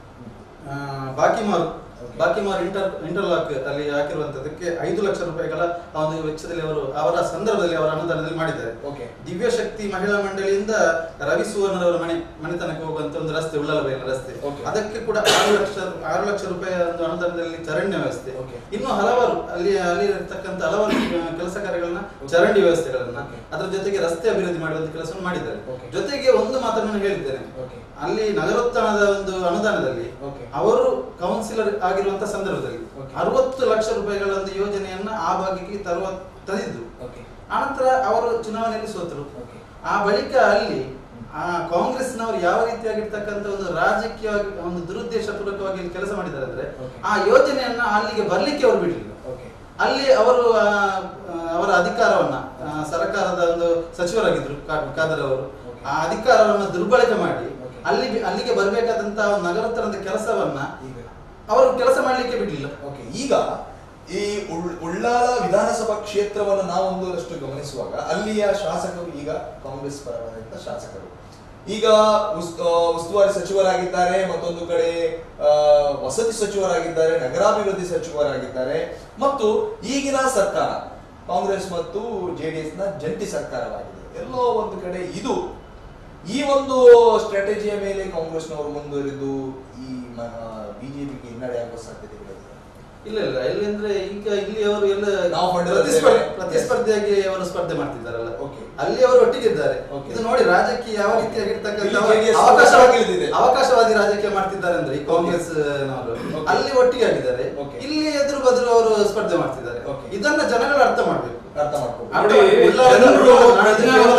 ಬಾಕಿಮಾರು ಬಾಕಿಮಾರು ಇಂಟರ್ ಇಂಟರ್ಲಾಕ್ ಅಲ್ಲಿ ಹಾಕಿರುವಂತದಕ್ಕೆ ಐದು ಲಕ್ಷ ರೂಪಾಯಿಗಳ ಆ ಒಂದು ವೆಚ್ಚದಲ್ಲಿ ಅವರು ಅವರ ಸಂದರ್ಭದಲ್ಲಿ ಅವರ ಅನುದಾನದಲ್ಲಿ ಮಾಡಿದ್ದಾರೆ ಓಕೆ ದಿವ್ಯಶಕ್ತಿ ಮಹಿಳಾ ಮಂಡಳಿಯಿಂದ ರವಿ ಸುವರ್ಣರವರ ಮನೆ ಮನೆತನಕ್ಕೆ ಹೋಗುವಂತ ಒಂದು ರಸ್ತೆ ಉಳ್ಳಲಬೈಲ ರಸ್ತೆ Okay. ಅದಕ್ಕೆ ಕೂಡ ಆರು ಲಕ್ಷ ಆರು ಲಕ್ಷ ರೂಪಾಯಿ ಒಂದು ಅನುದಾನದಲ್ಲಿ ಚರಂಡಿ ವ್ಯವಸ್ಥೆ Okay. ಇನ್ನು ಹಲವಾರು ಅಲ್ಲಿ ಅಲ್ಲಿ ಇರತಕ್ಕಂತ ಹಲವಾರು ಆ, ಕೆಲಸ ಕಾರ್ಯಗಳನ್ನ ಚರಂಡಿ ವ್ಯವಸ್ಥೆಗಳನ್ನ Okay. ಅದರ ಜೊತೆಗೆ ರಸ್ತೆ ಅಭಿವೃದ್ಧಿ ಮಾಡುವಂತ ಕೆಲಸವನ್ನು ಮಾಡಿದ್ದಾರೆ Okay. ಜೊತೆಗೆ ಒಂದು ಮಾತನ್ನು ನಾನು ಹೇಳಿದ್ದೇನೆ ಓಕೆ ಅಲ್ಲಿ ನಗರೋತ್ಥಾನದ ಒಂದು ಅನುದಾನದಲ್ಲಿ Okay. ಅವರು ಕೌನ್ಸಿಲರ್ ಆಗಿರುವಂತ ಸಂದರ್ಭದಲ್ಲಿ Okay. ಅರವತ್ತು ಲಕ್ಷ ರೂಪಾಯಿಗಳ ಒಂದು ಯೋಜನೆಯನ್ನ ಆ ಭಾಗಕ್ಕೆ ತರುವ ತಂದಿದ್ದು ಓಕೆ ಆನಂತರ ಅವರು ಚುನಾವಣೆಯಲ್ಲಿ ಸೋತರು ಓಕೆ ಆ ಬಳಿಕ ಅಲ್ಲಿ ಆ ಕಾಂಗ್ರೆಸ್ನವರು ಯಾವ ರೀತಿಯಾಗಿರ್ತಕ್ಕಂಥ ಒಂದು ರಾಜಕೀಯವಾಗಿ ಒಂದು ದುರುದ್ದೇಶ ಪೂರ್ವಕವಾಗಿ ಇಲ್ಲಿ ಕೆಲಸ ಮಾಡಿದ್ದಾರೆ ಅಂದ್ರೆ Okay. ಆ ಯೋಜನೆಯನ್ನ ಅಲ್ಲಿಗೆ ಬರ್ಲಿಕ್ಕೆ ಅವರು ಬಿಡಲಿಲ್ಲ ಓಕೆ ಅಲ್ಲಿ ಅವರು ಆ, ಆ, ಅವರ ಅಧಿಕಾರವನ್ನ ಆ, ಸರ್ಕಾರದ ಒಂದು ಸಚಿವರಾಗಿದ್ರು ಕಾ- ಖಾದರ್ ಅವರು Okay. ಆ ಅಧಿಕಾರವನ್ನ ದುರ್ಬಳಕೆ ಮಾಡಿ Okay. ಅಲ್ಲಿ ಅಲ್ಲಿಗೆ ಬರಬೇಕಾದಂತಹ ನಗರೋತ್ತರದ ಕೆಲಸವನ್ನ ಈಗ ಅವರು ಕೆಲಸ ಮಾಡ್ಲಿಕ್ಕೆ ಬಿಡ್ಲಿಲ್ಲ ಓಕೆ ಈಗ ಈ ಉಳ್- ಉಳ್ಳಾಲ ವಿಧಾನಸಭಾ ಕ್ಷೇತ್ರವನ್ನು ನಾವು ಒಂದಷ್ಟು ಗಮನಿಸುವಾಗ ಅಲ್ಲಿಯ ಶಾಸಕರು ಈಗ ಕಾಂಗ್ರೆಸ್ ಪರವಾದಂತ ಶಾಸಕರು ಈಗ ಉಸ್- ಆ, ಉಸ್ತುವಾರಿ ಸಚಿವರಾಗಿದ್ದಾರೆ ಮತ್ತೊಂದು ಕಡೆ ಆ, ವಸತಿ ಸಚಿವರಾಗಿದ್ದಾರೆ ನಗರಾಭಿವೃದ್ಧಿ ಸಚಿವರಾಗಿದ್ದಾರೆ ಮತ್ತು ಈಗಿನ ಸರ್ಕಾರ ಕಾಂಗ್ರೆಸ್ ಮತ್ತು ಜೆಡಿಎಸ್ ನ ಜಂಟಿ ಸರ್ಕಾರವಾಗಿದೆ ಎಲ್ಲೋ ಒಂದು ಕಡೆ ಇದು ಈ ಒಂದು ಸ್ಟ್ರಾಟಜಿಯ ಮೇಲೆ ಕಾಂಗ್ರೆಸ್ನವರು ಮುಂದುವರಿದು ಈ ಬಿಜೆಪಿಗೆ ಹಿನ್ನಡೆ ಆಗುವ ಸಾಧ್ಯತೆಗಳಿದೆ ಇಲ್ಲ ಇಲ್ಲ ಇಲ್ಲಿ ಅಂದ್ರೆ ಈಗ ಇಲ್ಲಿ ಅವರು ಎಲ್ಲ ನಾವು ಮಾಡಿರೋ ಪ್ರತಿಸ್ಪರ್ಧೆ ಬೇರೆ. ಪ್ರತಿಸ್ಪರ್ಧಿಯಾಗಿ ಅವರು ಸ್ಪರ್ಧೆ ಮಾಡ್ತಿದ್ದಾರಲ್ಲ Okay. ಅಲ್ಲಿ ಅವರು ಒಟ್ಟಿಗಿದ್ದಾರೆ Okay. ಇದು ನೋಡಿ ರಾಜಕೀಯ ಯಾವ ರೀತಿಯಾಗಿರ್ತಕ್ಕಂಥ ಇಲ್ಲಿ JDS ಅವಕಾಶವಾದಿ ಇಳಿದಿದೆ. ಅವಕಾಶವಾದಿ ರಾಜಕೀಯ ಮಾಡ್ತಿದ್ದಾರೆ ಅಂದ್ರೆ ಈ ಕಾಂಗ್ರೆಸ್ ನವರು Okay. ಅಲ್ಲಿ ಒಟ್ಟಿಗೆ ಆಗಿದ್ದಾರೆ Okay. ಇಲ್ಲಿ ಎದುರು ಬದುರು ಅವರು ಸ್ಪರ್ಧೆ ಮಾಡ್ತಿದ್ದಾರೆ Okay. ಇದನ್ನ ಜನಗಳು ಅರ್ಥ ಮಾಡ್ಬೇಕು ಅರ್ಥ ಮಾಡ್ಕೊ ಅರ್ಥ ನೋಡಿ, ಮಾಡ್ಬೇಕು. ಉಳ್ಳಾಲ ಜನರು ನಾನು ಇದು ಕೇವಲ ಒಂದು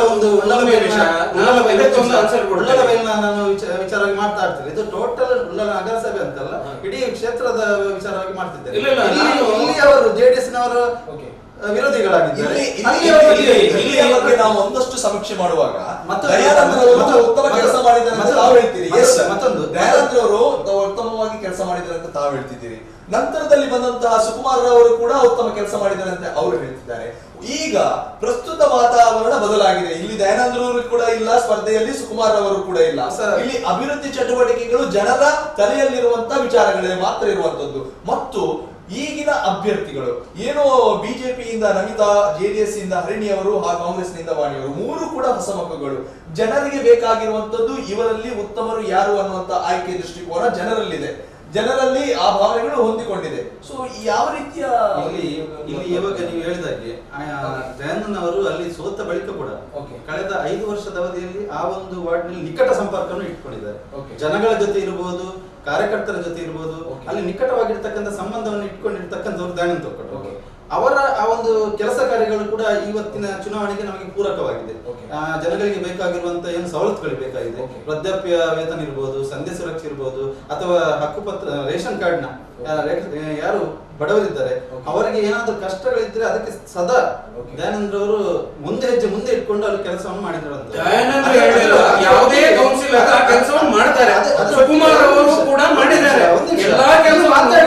ಉಳ್ಳಲಬೈಲಿನ- ವಿಷಯ. ನಾನು ಉಳ್ಳಲಬೈಲಿನ ಇದಕ್ಕೊಂದು answer ಕೊಡ್ತೇನೆ. ಉಳ್ಳಲಬೈಲಿನ ನಾನು ವಿಚ- ವಿಚಾರವಾಗಿ ಮಾತಾಡ್ತೀನಿ ಇದು ಟೋಟಲ್ ಉಳ್ಳಲ ನಗರಸಭೆ ಅಂತಲ್ಲ ಇಡೀ ಕ್ಷೇತ್ರದ ವಿಚಾರವಾಗಿ ಮಾಡ್ತಿದ್ದೇನೆ ಇಲ್ಲ, ಇಲ್ಲ, ಇಲ್ಲಿ ನಾನು- ಇಲ್ಲಿ ಅವರು ಜೆಡಿಎಸ್ ನವರು ವಿರೋಧಿಗಳಾಗಿದ್ದಾರೆ ಇಲ್ಲಿ ಅಲ್ಲಿ ಇಲ್ಲಿ ಅವರು- ಇಲ್ಲಿ- ಇಲ್ಲಿಯ ಬಗ್ಗೆ ನಾವು ಒಂದಷ್ಟು ಸಮೀಕ್ಷೆ ಮಾಡುವಾಗ ಮತ್ತು- ದಯಾನಂದ್ ಅವರು ಮತ್ತು- ಉತ್ತಮ ಮತ್ತು- ಕೆಲಸ ಮಾಡಿದ್ದಾರೆ ಅಂತ ಮತ್ತು- ತಾವು ಹೇಳ್ತೀರಿ ಮತ್ತು- ಎಸ್ ಮತ್ತೊಂದು ದಯಾನಂದ್ ಅವರು ತಾವು ಉತ್ತಮವಾಗಿ ಕೆಲಸ ಮಾಡಿದ್ದಾರೆ ಅಂತ ತಾವು ಹೇಳ್ತಿದ್ದೀರಿ ನಂತರದಲ್ಲಿ ಬಂದಂತಹ ಸುಕುಮಾರ್ ಅವರು ಕೂಡ ಉತ್ತಮ ಕೆಲಸ ಮಾಡಿದ್ದಾರೆ ಅಂತ ಅವರು ಹೇಳ್ತಿದ್ದಾರೆ ಈಗ ಪ್ರಸ್ತುತ ವಾತಾವರಣ ಬದಲಾಗಿದೆ ಇಲ್ಲಿ ದಯಾನಂದ್ ಅವರು ಕೂಡ ಇಲ್ಲ ಸ್ಪರ್ಧೆಯಲ್ಲಿ ಸುಕುಮಾರ್ ಅವರು ಕೂಡ ಇಲ್ಲ ಇಲ್ಲಿ ಅಭಿವೃದ್ಧಿ ಚಟುವಟಿಕೆಗಳು ಜನರ ತಲೆಯಲ್ಲಿರುವಂತಹ ವಿಚಾರಗಳೇ ಮಾತ್ರ ಇರುವಂತದ್ದು ಮತ್ತು ಈಗಿನ ಅಭ್ಯರ್ಥಿಗಳು ಏನೋ ಬಿಜೆಪಿಯಿಂದ ನಮಿತಾ ಜೆಡಿಎಸ್ ಇಂದ ಹರಿಣಿ ಅವರು ಹಾಗೂ ಕಾಂಗ್ರೆಸ್ನಿಂದ ವಾಣಿಯವರು ಮೂರು ಕೂಡ ಹೊಸ ಮುಖಗಳು ಜನರಿಗೆ ಬೇಕಾಗಿರುವಂತದ್ದು ಇವರಲ್ಲಿ ಉತ್ತಮರು ಯಾರು ಅನ್ನುವಂತ ಆಯ್ಕೆ ದೃಷ್ಟಿಕೋನ ಜನರಲ್ಲಿದೆ ಜನರಲ್ಲಿ ಆ ಭಾವನೆಗಳು ಹೊಂದಿಕೊಂಡಿದೆ ಸೊ ಯಾವ ರೀತಿಯ ಇಲ್ಲಿ ಇಲ್ಲಿ ಇವಾಗ ನೀವು ಹೇಳಿದಾಗೆ ದಯಾನಂದ್ ಅವರು ಅಲ್ಲಿ ಸೋತ ಬಳಿಕ ಕೂಡ ಕಳೆದ ಐದು ವರ್ಷದ ಅವಧಿಯಲ್ಲಿ ಆ ಒಂದು ವಾರ್ಡ್ನಲ್ಲಿ ನಿಕಟ ಸಂಪರ್ಕವನ್ನು ಇಟ್ಕೊಂಡಿದ್ದಾರೆ ಜನಗಳ ಜೊತೆ ಇರಬಹುದು ಕಾರ್ಯಕರ್ತರ ಜೊತೆ ಇರಬಹುದು ಅಲ್ಲಿ ನಿಕಟವಾಗಿರ್ತಕ್ಕಂಥ ಸಂಬಂಧವನ್ನು ಇಟ್ಕೊಂಡಿರ್ತಕ್ಕಂಥವ್ರು ದಯಾನಂದ್ ತೊಕ್ಕಟ್ಟು ಅವರ ಆ ಒಂದು ಕೆಲಸ ಕಾರ್ಯಗಳು ಕೂಡ ಇವತ್ತಿನ ಚುನಾವಣೆಗೆ ನಮಗೆ ಪೂರಕವಾಗಿದೆ ಆ, ಜನಗಳಿಗೆ ಬೇಕಾಗಿರುವಂತ ಏನು ಸವಲತ್ತುಗಳು ಬೇಕಾಗಿದೆ ವೃದ್ಧಾಪ್ಯ ವೇತನ ಇರ್ಬೋದು ಸಂಧ್ಯಾ ಸುರಕ್ಷೆ ಇರ್ಬೋದು ಅಥವಾ ಹಕ್ಕುಪತ್ರ ರೇಷನ್ ಕಾರ್ಡ್ ನ ಆ, ರೇಖ- ಆ, ಯಾರು ಬಡವರಿದ್ದಾರೆ ಅವರಿಗೆ ಏನಾದ್ರೂ ಕಷ್ಟಗಳಿದ್ರೆ ಅದಕ್ಕೆ ಸದಾ ದಯಾನಂದ್ರ ಅವರು ಮುಂದೆ ಹೆಜ್ಜೆ ಮುಂದೆ ಇಟ್ಕೊಂಡು ಅಲ್ಲಿ ಕೆಲಸವನ್ನು ಮಾಡಿದ್ರು ಅಂತ ದಯಾನಂದ್ರ ಹೇಳಿಲ್ಲ ಯಾವುದೇ ಕೌನ್ಸಿಲರ್ ಆ ಕೆಲಸವನ್ನು ಮಾಡ್ತಾರೆ ಸುಕುಮಾರ್ ಅವರು ಕೂಡ ಮಾಡಿದ್ದಾರೆ ಎಲ್ಲಾ ಕೆಲಸ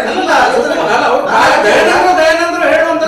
ದಯಾನಂದ್ರ ದಯಾನಂದ್ರ ಹೇಳುವಂತ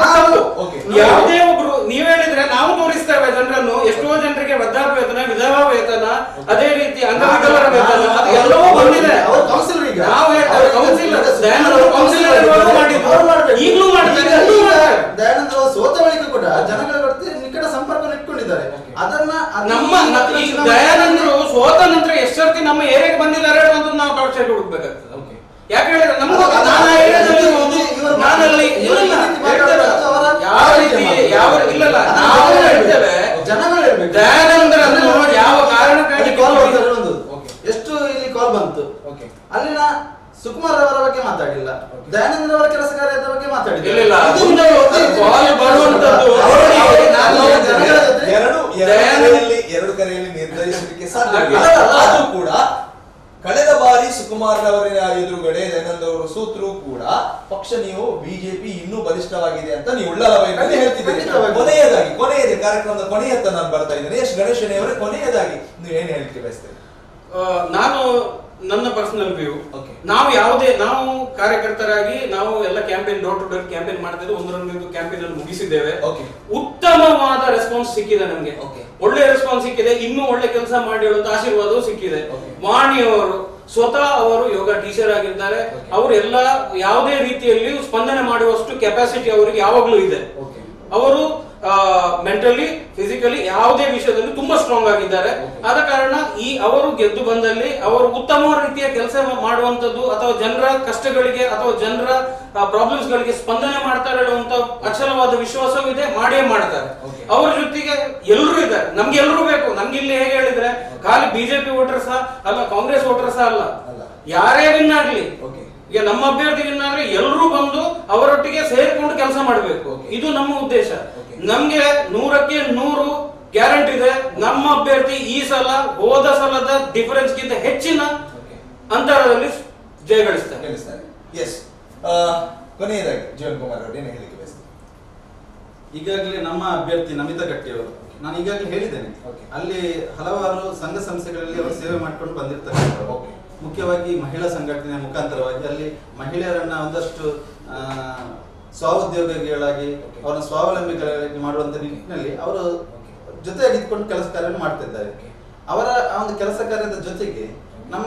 ಯಾವುದೇ ಒಬ್ರು ನೀವ್ ಹೇಳಿದ್ರೆ ನಾವು ತೋರಿಸ್ತೇವೆ ಜನರನ್ನು ಎಷ್ಟೋ ಜನರಿಗೆ ವೃದ್ಧಾಪ್ಯ ವೇತನ ವಿಧವಾ ವೇತನ ಅದೇ ರೀತಿ ಅಂಗವಿಕಲರ ವೇತನ ಅದು ಎಲ್ಲವೂ ಬಂದಿದೆ ಅವರು ಕೌನ್ಸಿಲರ್ ಈಗ ನಾವು ಹೇಳ್ತೇವೆ ಕೌನ್ಸಿಲರ್ ದಯಾನಂದ್ರ ಅವರು ಕೌನ್ಸಿಲರ್ ಇರುವಾಗ ಮಾಡಿದ್ರು ಈಗಲೂ ಮಾಡ್ತಾರೆ ಎಲ್ಲೂ ಮಾಡ್ತಾರೆ ದಯಾನಂದ್ರ ಅವರು ಸೋತ ಬಳಿಕ ಕೂಡ ಜನಗಳ ಜೊತೆ ನಿಕಟ ಸಂಪರ್ಕ ಇಟ್ಕೊಂಡಿದ್ದಾರೆ ಅದನ್ನ ಅದು ನಮ್ಮ ನ- ಇವತ್ತಿನ ಈ ಚುನಾವಣೆ- ದಯಾನಂದರು ಸೋತ ನಂತರ ಎಷ್ಟು ಸರ್ತಿ ನಮ್ಮ ಏರಿಯಾಗೆ ಬಂದಿದ್ದಾರೆ ಹೇಳುವಂತ ನಾವು ಟಾರ್ಚರ್ ಹುಡುಕ್ಬೇಕಾಗ್ತದೆ ಯಾಕೆ ಹೇಳಿದ್ರೆ ನಮ್ಗೂ ನಾನು ಆ ಏರಿಯಾದಲ್ಲಿ ಇರುವುದು, ನಾನಲ್ಲಿ ಇಲ್ಲ ಇಲ್ಲ, ಹೇಳ್ತೇವೆ. ಯಾವ ರೀತಿ ಯಾವ ಇಲ್ಲಲ್ಲ ನಾವು ಹೇಳ್ತೇವೆ ಜನಗಳು ಹೇಳ್ಬೇಕು. ದಯಾನಂದರನ್ನು ಯಾವ ಕಾರಣಕ್ಕಾಗಿ ಅಲ್ಲಿ ಕಾಲ್ ಬರ್ತಾರೆ ಒಂದು. ಎಷ್ಟು ಇಲ್ಲಿ ಕಾಲ್ ಬಂತು ಅಲ್ಲಿನ ಸುಕುಮಾರ್ ಅವರ ಬಗ್ಗೆ ಮಾತಾಡಿಲ್ಲ ದಯಾನಂದ್ರ ಅವರ ಕೆಲಸ ಕಾರ್ಯದ ಬಗ್ಗೆ ಮಾತಾಡಿಲ್ಲ ಇಲ್ಲ, ಇಲ್ಲ. ಇದು ಮುಂದೆ ಕಾಲ್ ಬರುವಂತದ್ದು ಅವರಿಗೆ ಅವರಿಗೆ ನಾನು ಜನಗಳ ಜೊತೆ ಎರಡು ಎರಡು ದಯಾನಂದ್- ಕರೆಯಲ್ಲಿ ಎರಡು ಕರೆಯಲ್ಲಿ ನಿರ್ಧರಿಸಲಿಕ್ಕೆ ಸಾಧ್ಯ ಅಲ್ಲ, ಅಲ್ಲ. ಅದು ಕೂಡ ಕಳೆದ ಬಾರಿ ಸುಕುಮಾರ್ ಅವರ ಎದುರುಗಡೆ ದಯಾನಂದ್ ಅವರು ಸೂತ್ರು ಕೂಡ ಪಕ್ಷ ನೀವು ಬಿಜೆಪಿ ಇನ್ನೂ ಬಲಿಷ್ಠವಾಗಿದೆ ಅಂತ ನೀವು ಉಳ್ಳಲಬೈನಲ್ಲಿ ಹೇಳ್ತಿದ್ದೀರಿ ಖಂಡಿತವಾಗಿ. ಕೊನೆಯದಾಗಿ ಕೊನೆಯದೇ ಕಾರ್ಯಕ್ರಮದ ಕೊನೆಯತ್ತ ನಾನು ಬರ್ತಾ ಇದ್ದೇನೆ ಎಸ್ ಗಣೇಶನೇ ಅವರೇ ಕೊನೆಯದಾಗಿ ನೀವು ಏನ್ ಹೇಳ್ಲಿಕ್ಕೆ ಬಯಸ್ತೇನೆ ಆ, ನಾನು ನನ್ನ ಪರ್ಸನಲ್ ವ್ಯೂ ನಾವು ಯಾವುದೇ ನಾವು ಕಾರ್ಯಕರ್ತರಾಗಿ ನಾವು ಎಲ್ಲ campaign door to door campaign ಮಾಡ್ತಿದ್ದು ಒಂದರೊಂದು ಕ್ಯಾಂಪೇನ್ ಅಲ್ಲಿ ಮುಗಿಸಿದ್ದೇವೆ ಉತ್ತಮವಾದ ರೆಸ್ಪಾನ್ಸ್ ಸಿಕ್ಕಿದೆ ನಮ್ಗೆ ಒಳ್ಳೆ ರೆಸ್ಪಾನ್ಸ್ ಸಿಕ್ಕಿದೆ ಇನ್ನೂ ಒಳ್ಳೆ ಕೆಲಸ ಮಾಡಿ ಹೇಳುವಂತ ಆಶೀರ್ವಾದವೂ ಸಿಕ್ಕಿದೆ ವಾಣಿಯವರು ಸ್ವತಃ ಅವರು ಯೋಗ ಟೀಚರ್ ಆಗಿದ್ದಾರೆ ಅವರು ಎಲ್ಲ ಯಾವುದೇ ರೀತಿಯಲ್ಲಿ ಸ್ಪಂದನೆ ಮಾಡುವಷ್ಟು ಕೆಪಾಸಿಟಿ ಅವರಿಗೆ ಯಾವಾಗ್ಲೂ ಇದೆ ಅವರು ಮೆಂಟಲಿ ಫಿಸಿಕಲಿ ಯಾವುದೇ ವಿಷಯದಲ್ಲಿ ತುಂಬಾ ಸ್ಟ್ರಾಂಗ್ ಆಗಿದ್ದಾರೆ ಆದ ಕಾರಣ ಈ ಅವರು ಗೆದ್ದು ಬಂದಲ್ಲಿ ಅವರು ಉತ್ತಮ ರೀತಿಯ ಕೆಲಸ ಮಾಡುವಂತದ್ದು ಅಥವಾ ಜನರ ಕಷ್ಟಗಳಿಗೆ ಅಥವಾ ಜನರ ಪ್ರಾಬ್ಲಮ್ಸ್ ಗಳಿಗೆ ಸ್ಪಂದನೆ ಮಾಡ್ತಾರೆ ಹೇಳುವಂತ ಅಚಲವಾದ ವಿಶ್ವಾಸವೂ ಇದೆ ಮಾಡೇ ಮಾಡ್ತಾರೆ ಅವ್ರ ಜೊತೆಗೆ ಎಲ್ಲರೂ ಇದ್ದಾರೆ ನಮ್ಗೆ ಎಲ್ಲರೂ ಬೇಕು ನಮ್ಗೆ ಇಲ್ಲಿ ಹೇಗೆ ಹೇಳಿದ್ರೆ ಖಾಲಿ ಬಿಜೆಪಿ ವೋಟರ್ಸ್ ಅಲ್ಲ ಕಾಂಗ್ರೆಸ್ ವೋಟರ್ಸ್ ಅಲ್ಲ ಯಾರೇ ವಿನ್ ಆಗ್ಲಿ ಈಗ ನಮ್ಮ ಅಭ್ಯರ್ಥಿ ವಿನ್ ಆದ್ರೆ ಎಲ್ಲರೂ ಬಂದು ಅವರೊಟ್ಟಿಗೆ ಸೇರಿಕೊಂಡು ಕೆಲಸ ಮಾಡಬೇಕು ಇದು ನಮ್ಮ ಉದ್ದೇಶ ನಮ್ಗೆ ನೂರಕ್ಕೆ ನೂರು ಗ್ಯಾರಂಟಿ ಇದೆ ನಮ್ಮ ಅಭ್ಯರ್ಥಿ ಈ ಸಲ ಹೋದ ಸಲದ ಡಿಫರೆನ್ಸ್ ಗಿಂತ ಹೆಚ್ಚಿನ ಅಂತರದಲ್ಲಿ ಜಯಗಳಿಸ್ತಾರೆ ಗಳಿಸ್ತಾರೆ ಎಸ್ ಕೊನೆಯದಾಗಿ ಜೀವನ್ ಕುಮಾರ್ ಅವರು ಏನು ಹೇಳಿಕ್ಕೆ ಬಯಸ್ತಾರೆ ಈಗಾಗಲೇ ನಮ್ಮ ಅಭ್ಯರ್ಥಿ ನಮಿತಾ ಗಟ್ಟಿ ಅವರು ನಾನು ಈಗಾಗಲೇ ಹೇಳಿದ್ದೇನೆ ಅಲ್ಲಿ ಹಲವಾರು ಸಂಘ ಸಂಸ್ಥೆಗಳಲ್ಲಿ ಅವರು ಸೇವೆ ಮಾಡ್ಕೊಂಡು ಬಂದಿರ್ತಕ್ಕಂಥವ್ರು ಮುಖ್ಯವಾಗಿ ಮಹಿಳಾ ಸಂಘಟನೆ ಮುಖಾಂತರವಾಗಿ ಅಲ್ಲಿ ಮಹಿಳೆಯರನ್ನ ಒಂದಷ್ಟು ಆ, ಸ್ವಾಉದ್ಯೋಗಿಗಳಾಗಿ ಅವರನ್ನ ಸ್ವಾವಲಂಬಿಗಳಾಗಿ ಮಾಡುವಂತ ನಿಟ್ಟಿನಲ್ಲಿ ಅವರು ಜೊತೆಯಾಗಿ ಇದ್ಕೊಂಡು ಕೆಲಸ ಕಾರ್ಯವನ್ನು ಮಾಡ್ತಿದ್ದಾರೆ ಅವರ ಆ ಒಂದು ಕೆಲಸ ಕಾರ್ಯದ ಜೊತೆಗೆ ನಮ್ಮ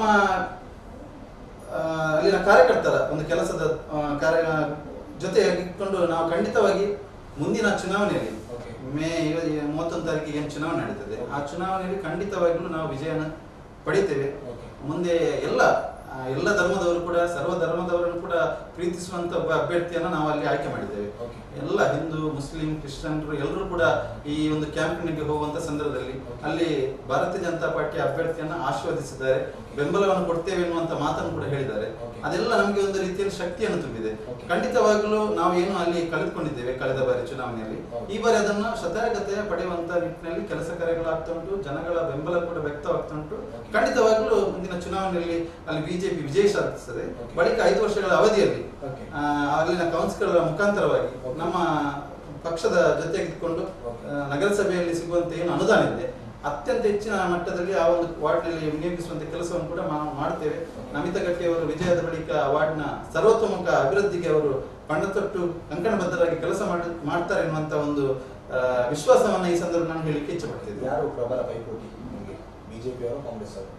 ಆ, ಅಲ್ಲಿನ ಕಾರ್ಯಕರ್ತರ ಒಂದು ಕೆಲಸದ ಆ, ಕಾರ್ಯ ಜೊತೆಯಾಗಿ ಇಟ್ಕೊಂಡು ನಾವು ಖಂಡಿತವಾಗಿ ಮುಂದಿನ ಚುನಾವಣೆಯಲ್ಲಿ ಮೇ ಇವ- ಈ ಮೂವತ್ತೊಂದು ತಾರೀಕಿಗೆ ಏನು ಚುನಾವಣೆ ನಡೀತದೆ ಆ ಚುನಾವಣೆಯಲ್ಲಿ ಖಂಡಿತವಾಗಿಯೂ ನಾವು ವಿಜಯನ ಪಡಿತೇವೆ ಮುಂದೆ ಎಲ್ಲ ಆ, ಎಲ್ಲ ಧರ್ಮದವರು ಕೂಡ ಸರ್ವ ಧರ್ಮದವರನ್ನು ಕೂಡ ಪ್ರೀತಿಸುವಂತ ಒಬ್ಬ ಅಭ್ಯರ್ಥಿಯನ್ನ ನಾವು ಅಲ್ಲಿ ಆಯ್ಕೆ ಮಾಡಿದ್ದೇವೆ ಎಲ್ಲ ಹಿಂದೂ ಮುಸ್ಲಿಂ ಕ್ರಿಶ್ಚಿಯನ್ರು ಎಲ್ಲರೂ ಕೂಡ ಈ ಒಂದು ಕ್ಯಾಂಪಿನಿಗೆ ಹೋಗುವಂತ ಸಂದರ್ಭದಲ್ಲಿ ಅಲ್ಲಿ ಭಾರತೀಯ ಜನತಾ ಪಾರ್ಟಿಯ ಅಭ್ಯರ್ಥಿಯನ್ನ ಆಶೀರ್ವದಿಸಿದ್ದಾರೆ ಬೆಂಬಲವನ್ನು ಕೊಡ್ತೇವೆ ಎನ್ನುವಂತ ಮಾತನ್ನು ಕೂಡ ಹೇಳಿದ್ದಾರೆ ಅದೆಲ್ಲ ನಮಗೆ ಒಂದು ರೀತಿಯಲ್ಲಿ ಶಕ್ತಿಯನ್ನು ತುಂಬಿದೆ ಖಂಡಿತವಾಗ್ಲೂ ನಾವು ಏನು ಅಲ್ಲಿ ಕಳೆದುಕೊಂಡಿದ್ದೇವೆ ಕಳೆದ ಬಾರಿ ಚುನಾವಣೆಯಲ್ಲಿ ಈ ಬಾರಿ ಅದನ್ನು ಶತಾಯಗತೆ ಪಡೆಯುವಂತ ನಿಟ್ಟಿನಲ್ಲಿ ಕೆಲಸ ಕಾರ್ಯಗಳಾಗ್ತಾ ಉಂಟು ಜನಗಳ ಬೆಂಬಲ ಕೂಡ ವ್ಯಕ್ತವಾಗ್ತಾ ಉಂಟು ಖಂಡಿತವಾಗ್ಲೂ ಮುಂದಿನ ಚುನಾವಣೆಯಲ್ಲಿ ಅಲ್ಲಿ ಬಿಜೆಪಿ ವಿಜಯ ಸಾಧಿಸ್ತದೆ ಬಳಿಕ ಐದು ವರ್ಷಗಳ ಅವಧಿಯಲ್ಲಿ ಆ, ಅಲ್ಲಿನ ಕೌನ್ಸಿಲ್ಗಳ ಮುಖಾಂತರವಾಗಿ ನಮ್ಮ ಪಕ್ಷದ ಜೊತೆಗಿದ್ಕೊಂಡು ಆ, ನಗರಸಭೆಯಲ್ಲಿ ಸಿಗುವಂತ ಏನು ಅನುದಾನ ಇದೆ ಅತ್ಯಂತ ಹೆಚ್ಚಿನ ಮಟ್ಟದಲ್ಲಿ ಆ ಒಂದು ವಾರ್ಡ್ನಲ್ಲಿ ವಿನಿಯೋಗಿಸುವಂತ ಕೆಲಸವನ್ನು ಕೂಡ ನಾವು ಮಾಡ್ತೇವೆ ನಮಿತಾ ಗಟ್ಟಿ ಅವರು ವಿಜಯದ ಬಳಿಕ ಆ ವಾರ್ಡ್ನ ಸರ್ವತೋಮುಖ ಅಭಿವೃದ್ಧಿಗೆ ಅವರು ಪಣ್ಣತೊಟ್ಟು ಕಂಕಣಬದ್ಧರಾಗಿ ಕೆಲಸ ಮಾಡಿ ಮಾಡ್ತಾರೆ ಎನ್ನುವಂತ ಒಂದು ಆ, ವಿಶ್ವಾಸವನ್ನ ಈ ಸಂದರ್ಭ ನಾನು ಹೇಳಿಕ್ಕೆ ಇಚ್ಛಪಡ್ತಿದ್ದೆ ಯಾರು ಪ್ರಬಲ ಪೈಪೋಟಿ ನಿಮಗೆ ಬಿಜೆಪಿ ಅವರು ಕಾಂಗ್ರೆಸ್ ಅವರು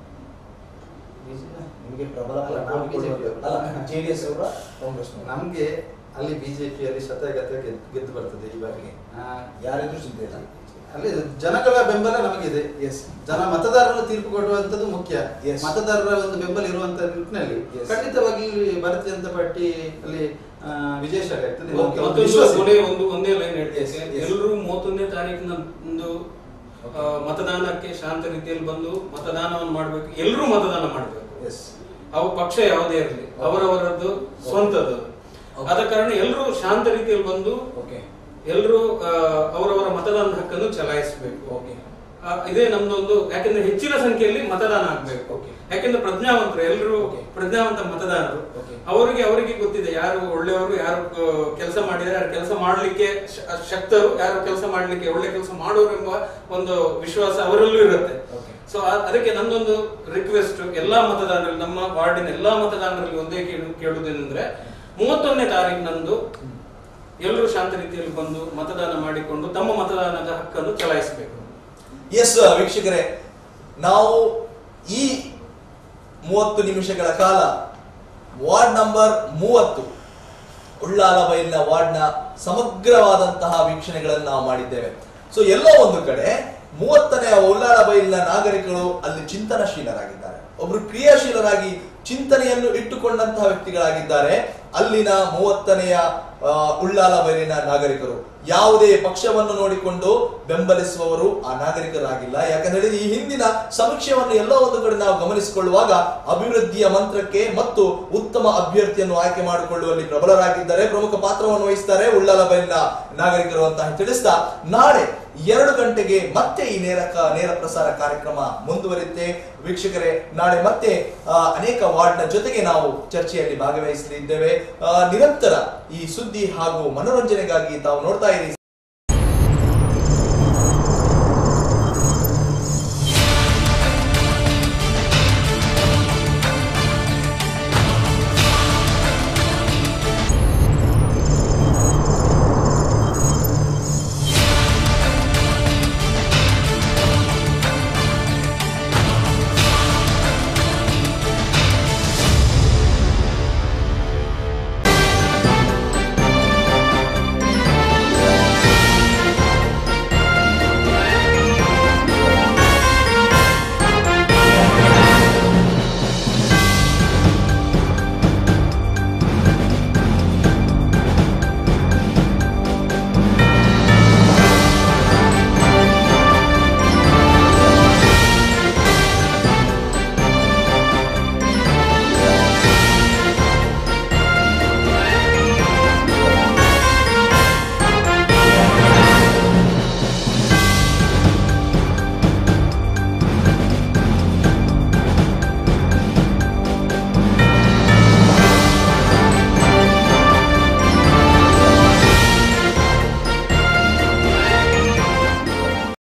ನಿಮಗೆ ಪ್ರಬಲ ಅಲ್ಲ, ನಾವು ಪೈಪೋಟಿ BJP ಕೊಡುವುದು- ಅಲ್ಲ ಜೆಡಿಎಸ್ ಅವರ ಕಾಂಗ್ರೆಸ್ ನಮ್ಗೆ ಅಲ್ಲಿ ಬಿಜೆಪಿಯಲ್ಲಿ ಶತಗತ ಗೆದ್ದು ಬರ್ತದೆ ಈ ಬಾರಿ ಯಾರಿದ್ರು ಚಿಂತೆ ಇಲ್ಲ ಅಲ್ಲಿ ಜನಗಳ ಬೆಂಬಲ ನಮಗಿದೆ ಎಸ್ ಜನ ಮತದಾರರು ತೀರ್ಪು ಕೊಡುವಂತದ್ದು ಮುಖ್ಯ ಮತದಾರರ ಒಂದು ಬೆಂಬಲ ಇರುವಂತ ನಿಟ್ಟಿನಲ್ಲಿ ಖಂಡಿತವಾಗಿ ಭಾರತೀಯ ಜನತಾ ಪಾರ್ಟಿ ಅಲ್ಲಿ ಆ, ವಿಜಯಶಾಲಿ ಆಗ್ತದೆ ಅಂತ ಒಂದು ಮತ್ತೊಂದು ವಿಶ್ವಾಸ ಇದೆ. ಕೊನೆ ಒಂದು ಒಂದೇ ಲೈನ್ ಹೇಳ್ತೇನೆ ಎಲ್ಲರೂ ಮೂವತ್ತೊಂದನೇ ತಾರೀಕಿನಂದು ಆ, ಮತದಾನಕ್ಕೆ ಶಾಂತ ರೀತಿಯಲ್ಲಿ ಬಂದು ಮತದಾನವನ್ನು ಮಾಡಬೇಕು ಎಲ್ಲರೂ ಮತದಾನ ಮಾಡಬೇಕು ಅವು ಪಕ್ಷ ಯಾವುದೇ ಇರಲಿ ಅವರವರದ್ದು ಸ್ವಂತದ್ದು ಆದ ಕಾರಣ ಎಲ್ಲರೂ ಶಾಂತ ರೀತಿಯಲ್ಲಿ ಬಂದು ಎಲ್ಲರೂ ಅವರವರ ಮತದಾನದ ಹಕ್ಕನ್ನು ಚಲಾಯಿಸಬೇಕು ಆ, ಇದೇ ನಮ್ದೊಂದು ಯಾಕಂದ್ರೆ ಹೆಚ್ಚಿನ ಸಂಖ್ಯೆಯಲ್ಲಿ ಮತದಾನ ಆಗ್ಬೇಕು ಯಾಕಂದ್ರೆ ಪ್ರಜ್ಞಾವಂತರು ಎಲ್ಲರೂ ಪ್ರಜ್ಞಾವಂತ ಮತದಾರರು ಅವರಿಗೆ ಅವರಿಗೆ ಗೊತ್ತಿದೆ ಯಾರು ಒಳ್ಳೆಯವರು ಯಾರು ಕೆಲಸ ಮಾಡಿದ್ದಾರೆ ಯಾರು ಕೆಲಸ ಮಾಡ್ಲಿಕ್ಕೆ ಶ- ಶಕ್ತರು ಯಾರು ಕೆಲಸ ಮಾಡ್ಲಿಕ್ಕೆ ಒಳ್ಳೆ ಕೆಲಸ ಮಾಡೋರು ಎಂಬ ಒಂದು ವಿಶ್ವಾಸ ಅವರಲ್ಲೂ ಇರುತ್ತೆ ಸೊ ಅದಕ್ಕೆ ನಂದೊಂದು ರಿಕ್ವೆಸ್ಟ್ ಎಲ್ಲಾ ಮತದಾರರಲ್ಲಿ ನಮ್ಮ ವಾರ್ಡಿನ ಎಲ್ಲಾ ಮತದಾರರಲ್ಲಿ ಒಂದೇ ಕೇಳು ಕೇಳುವುದೇನೆಂದ್ರೆ ಮೂವತ್ತೊಂದನೇ ತಾರೀಕಿನಂದು ಎಲ್ಲರೂ ಶಾಂತ ರೀತಿಯಲ್ಲಿ ಬಂದು ಮತದಾನ ಮಾಡಿಕೊಂಡು ತಮ್ಮ ಮತದಾನದ ಹಕ್ಕನ್ನು ಚಲಾಯಿಸಬೇಕು ಎಸ್ ವೀಕ್ಷಕರೇ ನಾವು ಈ ಮೂವತ್ತು ನಿಮಿಷಗಳ ಕಾಲ ವಾರ್ಡ್ ನಂಬರ್ ಮೂವತ್ತು ಉಳ್ಳಾಲ ಬೈಲಿನ ವಾರ್ಡ್ನ ಸಮಗ್ರವಾದಂತಹ ವೀಕ್ಷಣೆಗಳನ್ನು ನಾವು ಮಾಡಿದ್ದೇವೆ ಸೊ ಎಲ್ಲೋ ಒಂದು ಕಡೆ ಮೂವತ್ತನೇ ಉಳ್ಳಾಲ ಬೈಲಿನ ನಾಗರಿಕರು ಅಲ್ಲಿ ಚಿಂತನಶೀಲರಾಗಿದ್ದಾರೆ ಒಬ್ರು ಕ್ರಿಯಾಶೀಲರಾಗಿ ಚಿಂತನೆಯನ್ನು ಇಟ್ಟುಕೊಂಡಂತಹ ವ್ಯಕ್ತಿಗಳಾಗಿದ್ದಾರೆ ಅಲ್ಲಿನ ಮೂವತ್ತನೆಯ ಆ, ಉಳ್ಳಾಲ ಬೈಲಿನ ನಾಗರಿಕರು ಯಾವುದೇ ಪಕ್ಷವನ್ನು ನೋಡಿಕೊಂಡು ಬೆಂಬಲಿಸುವವರು ಆ ನಾಗರಿಕರಾಗಿಲ್ಲ ಯಾಕಂದ್ರೆ ಈ ಹಿಂದಿನ ಸಮೀಕ್ಷೆಯನ್ನು ಎಲ್ಲೋ ಒಂದು ಕಡೆ ನಾವು ಗಮನಿಸಿಕೊಳ್ಳುವಾಗ ಅಭಿವೃದ್ಧಿಯ ಮಂತ್ರಕ್ಕೆ ಮತ್ತು ಉತ್ತಮ ಅಭ್ಯರ್ಥಿಯನ್ನು ಆಯ್ಕೆ ಮಾಡಿಕೊಳ್ಳುವಲ್ಲಿ ಪ್ರಬಲರಾಗಿದ್ದಾರೆ ಪ್ರಮುಖ ಪಾತ್ರವನ್ನು ವಹಿಸ್ತಾರೆ ಉಳ್ಳಾಲ ಬೈಲಿನ ನಾಗರಿಕರು ಅಂತ ತಿಳಿಸ್ತಾ ನಾಳೆ ಎರಡು ಗಂಟೆಗೆ ಮತ್ತೆ ಈ ನೇರ ಕ- ನೇರ ಪ್ರಸಾರ ಕಾರ್ಯಕ್ರಮ ಮುಂದುವರಿಯುತ್ತೆ ವೀಕ್ಷಕರೇ ನಾಳೆ ಮತ್ತೆ ಆ, ಅನೇಕ ವಾರ್ಡ್ನ ಜೊತೆಗೆ ನಾವು ಚರ್ಚೆಯಲ್ಲಿ ಭಾಗವಹಿಸಲಿದ್ದೇವೆ ಆ, ನಿರಂತರ ಈ ಸುದ್ದಿ ಹಾಗೂ ಮನೋರಂಜನೆಗಾಗಿ ತಾವು ನೋಡ್ತಾ ಇರಿ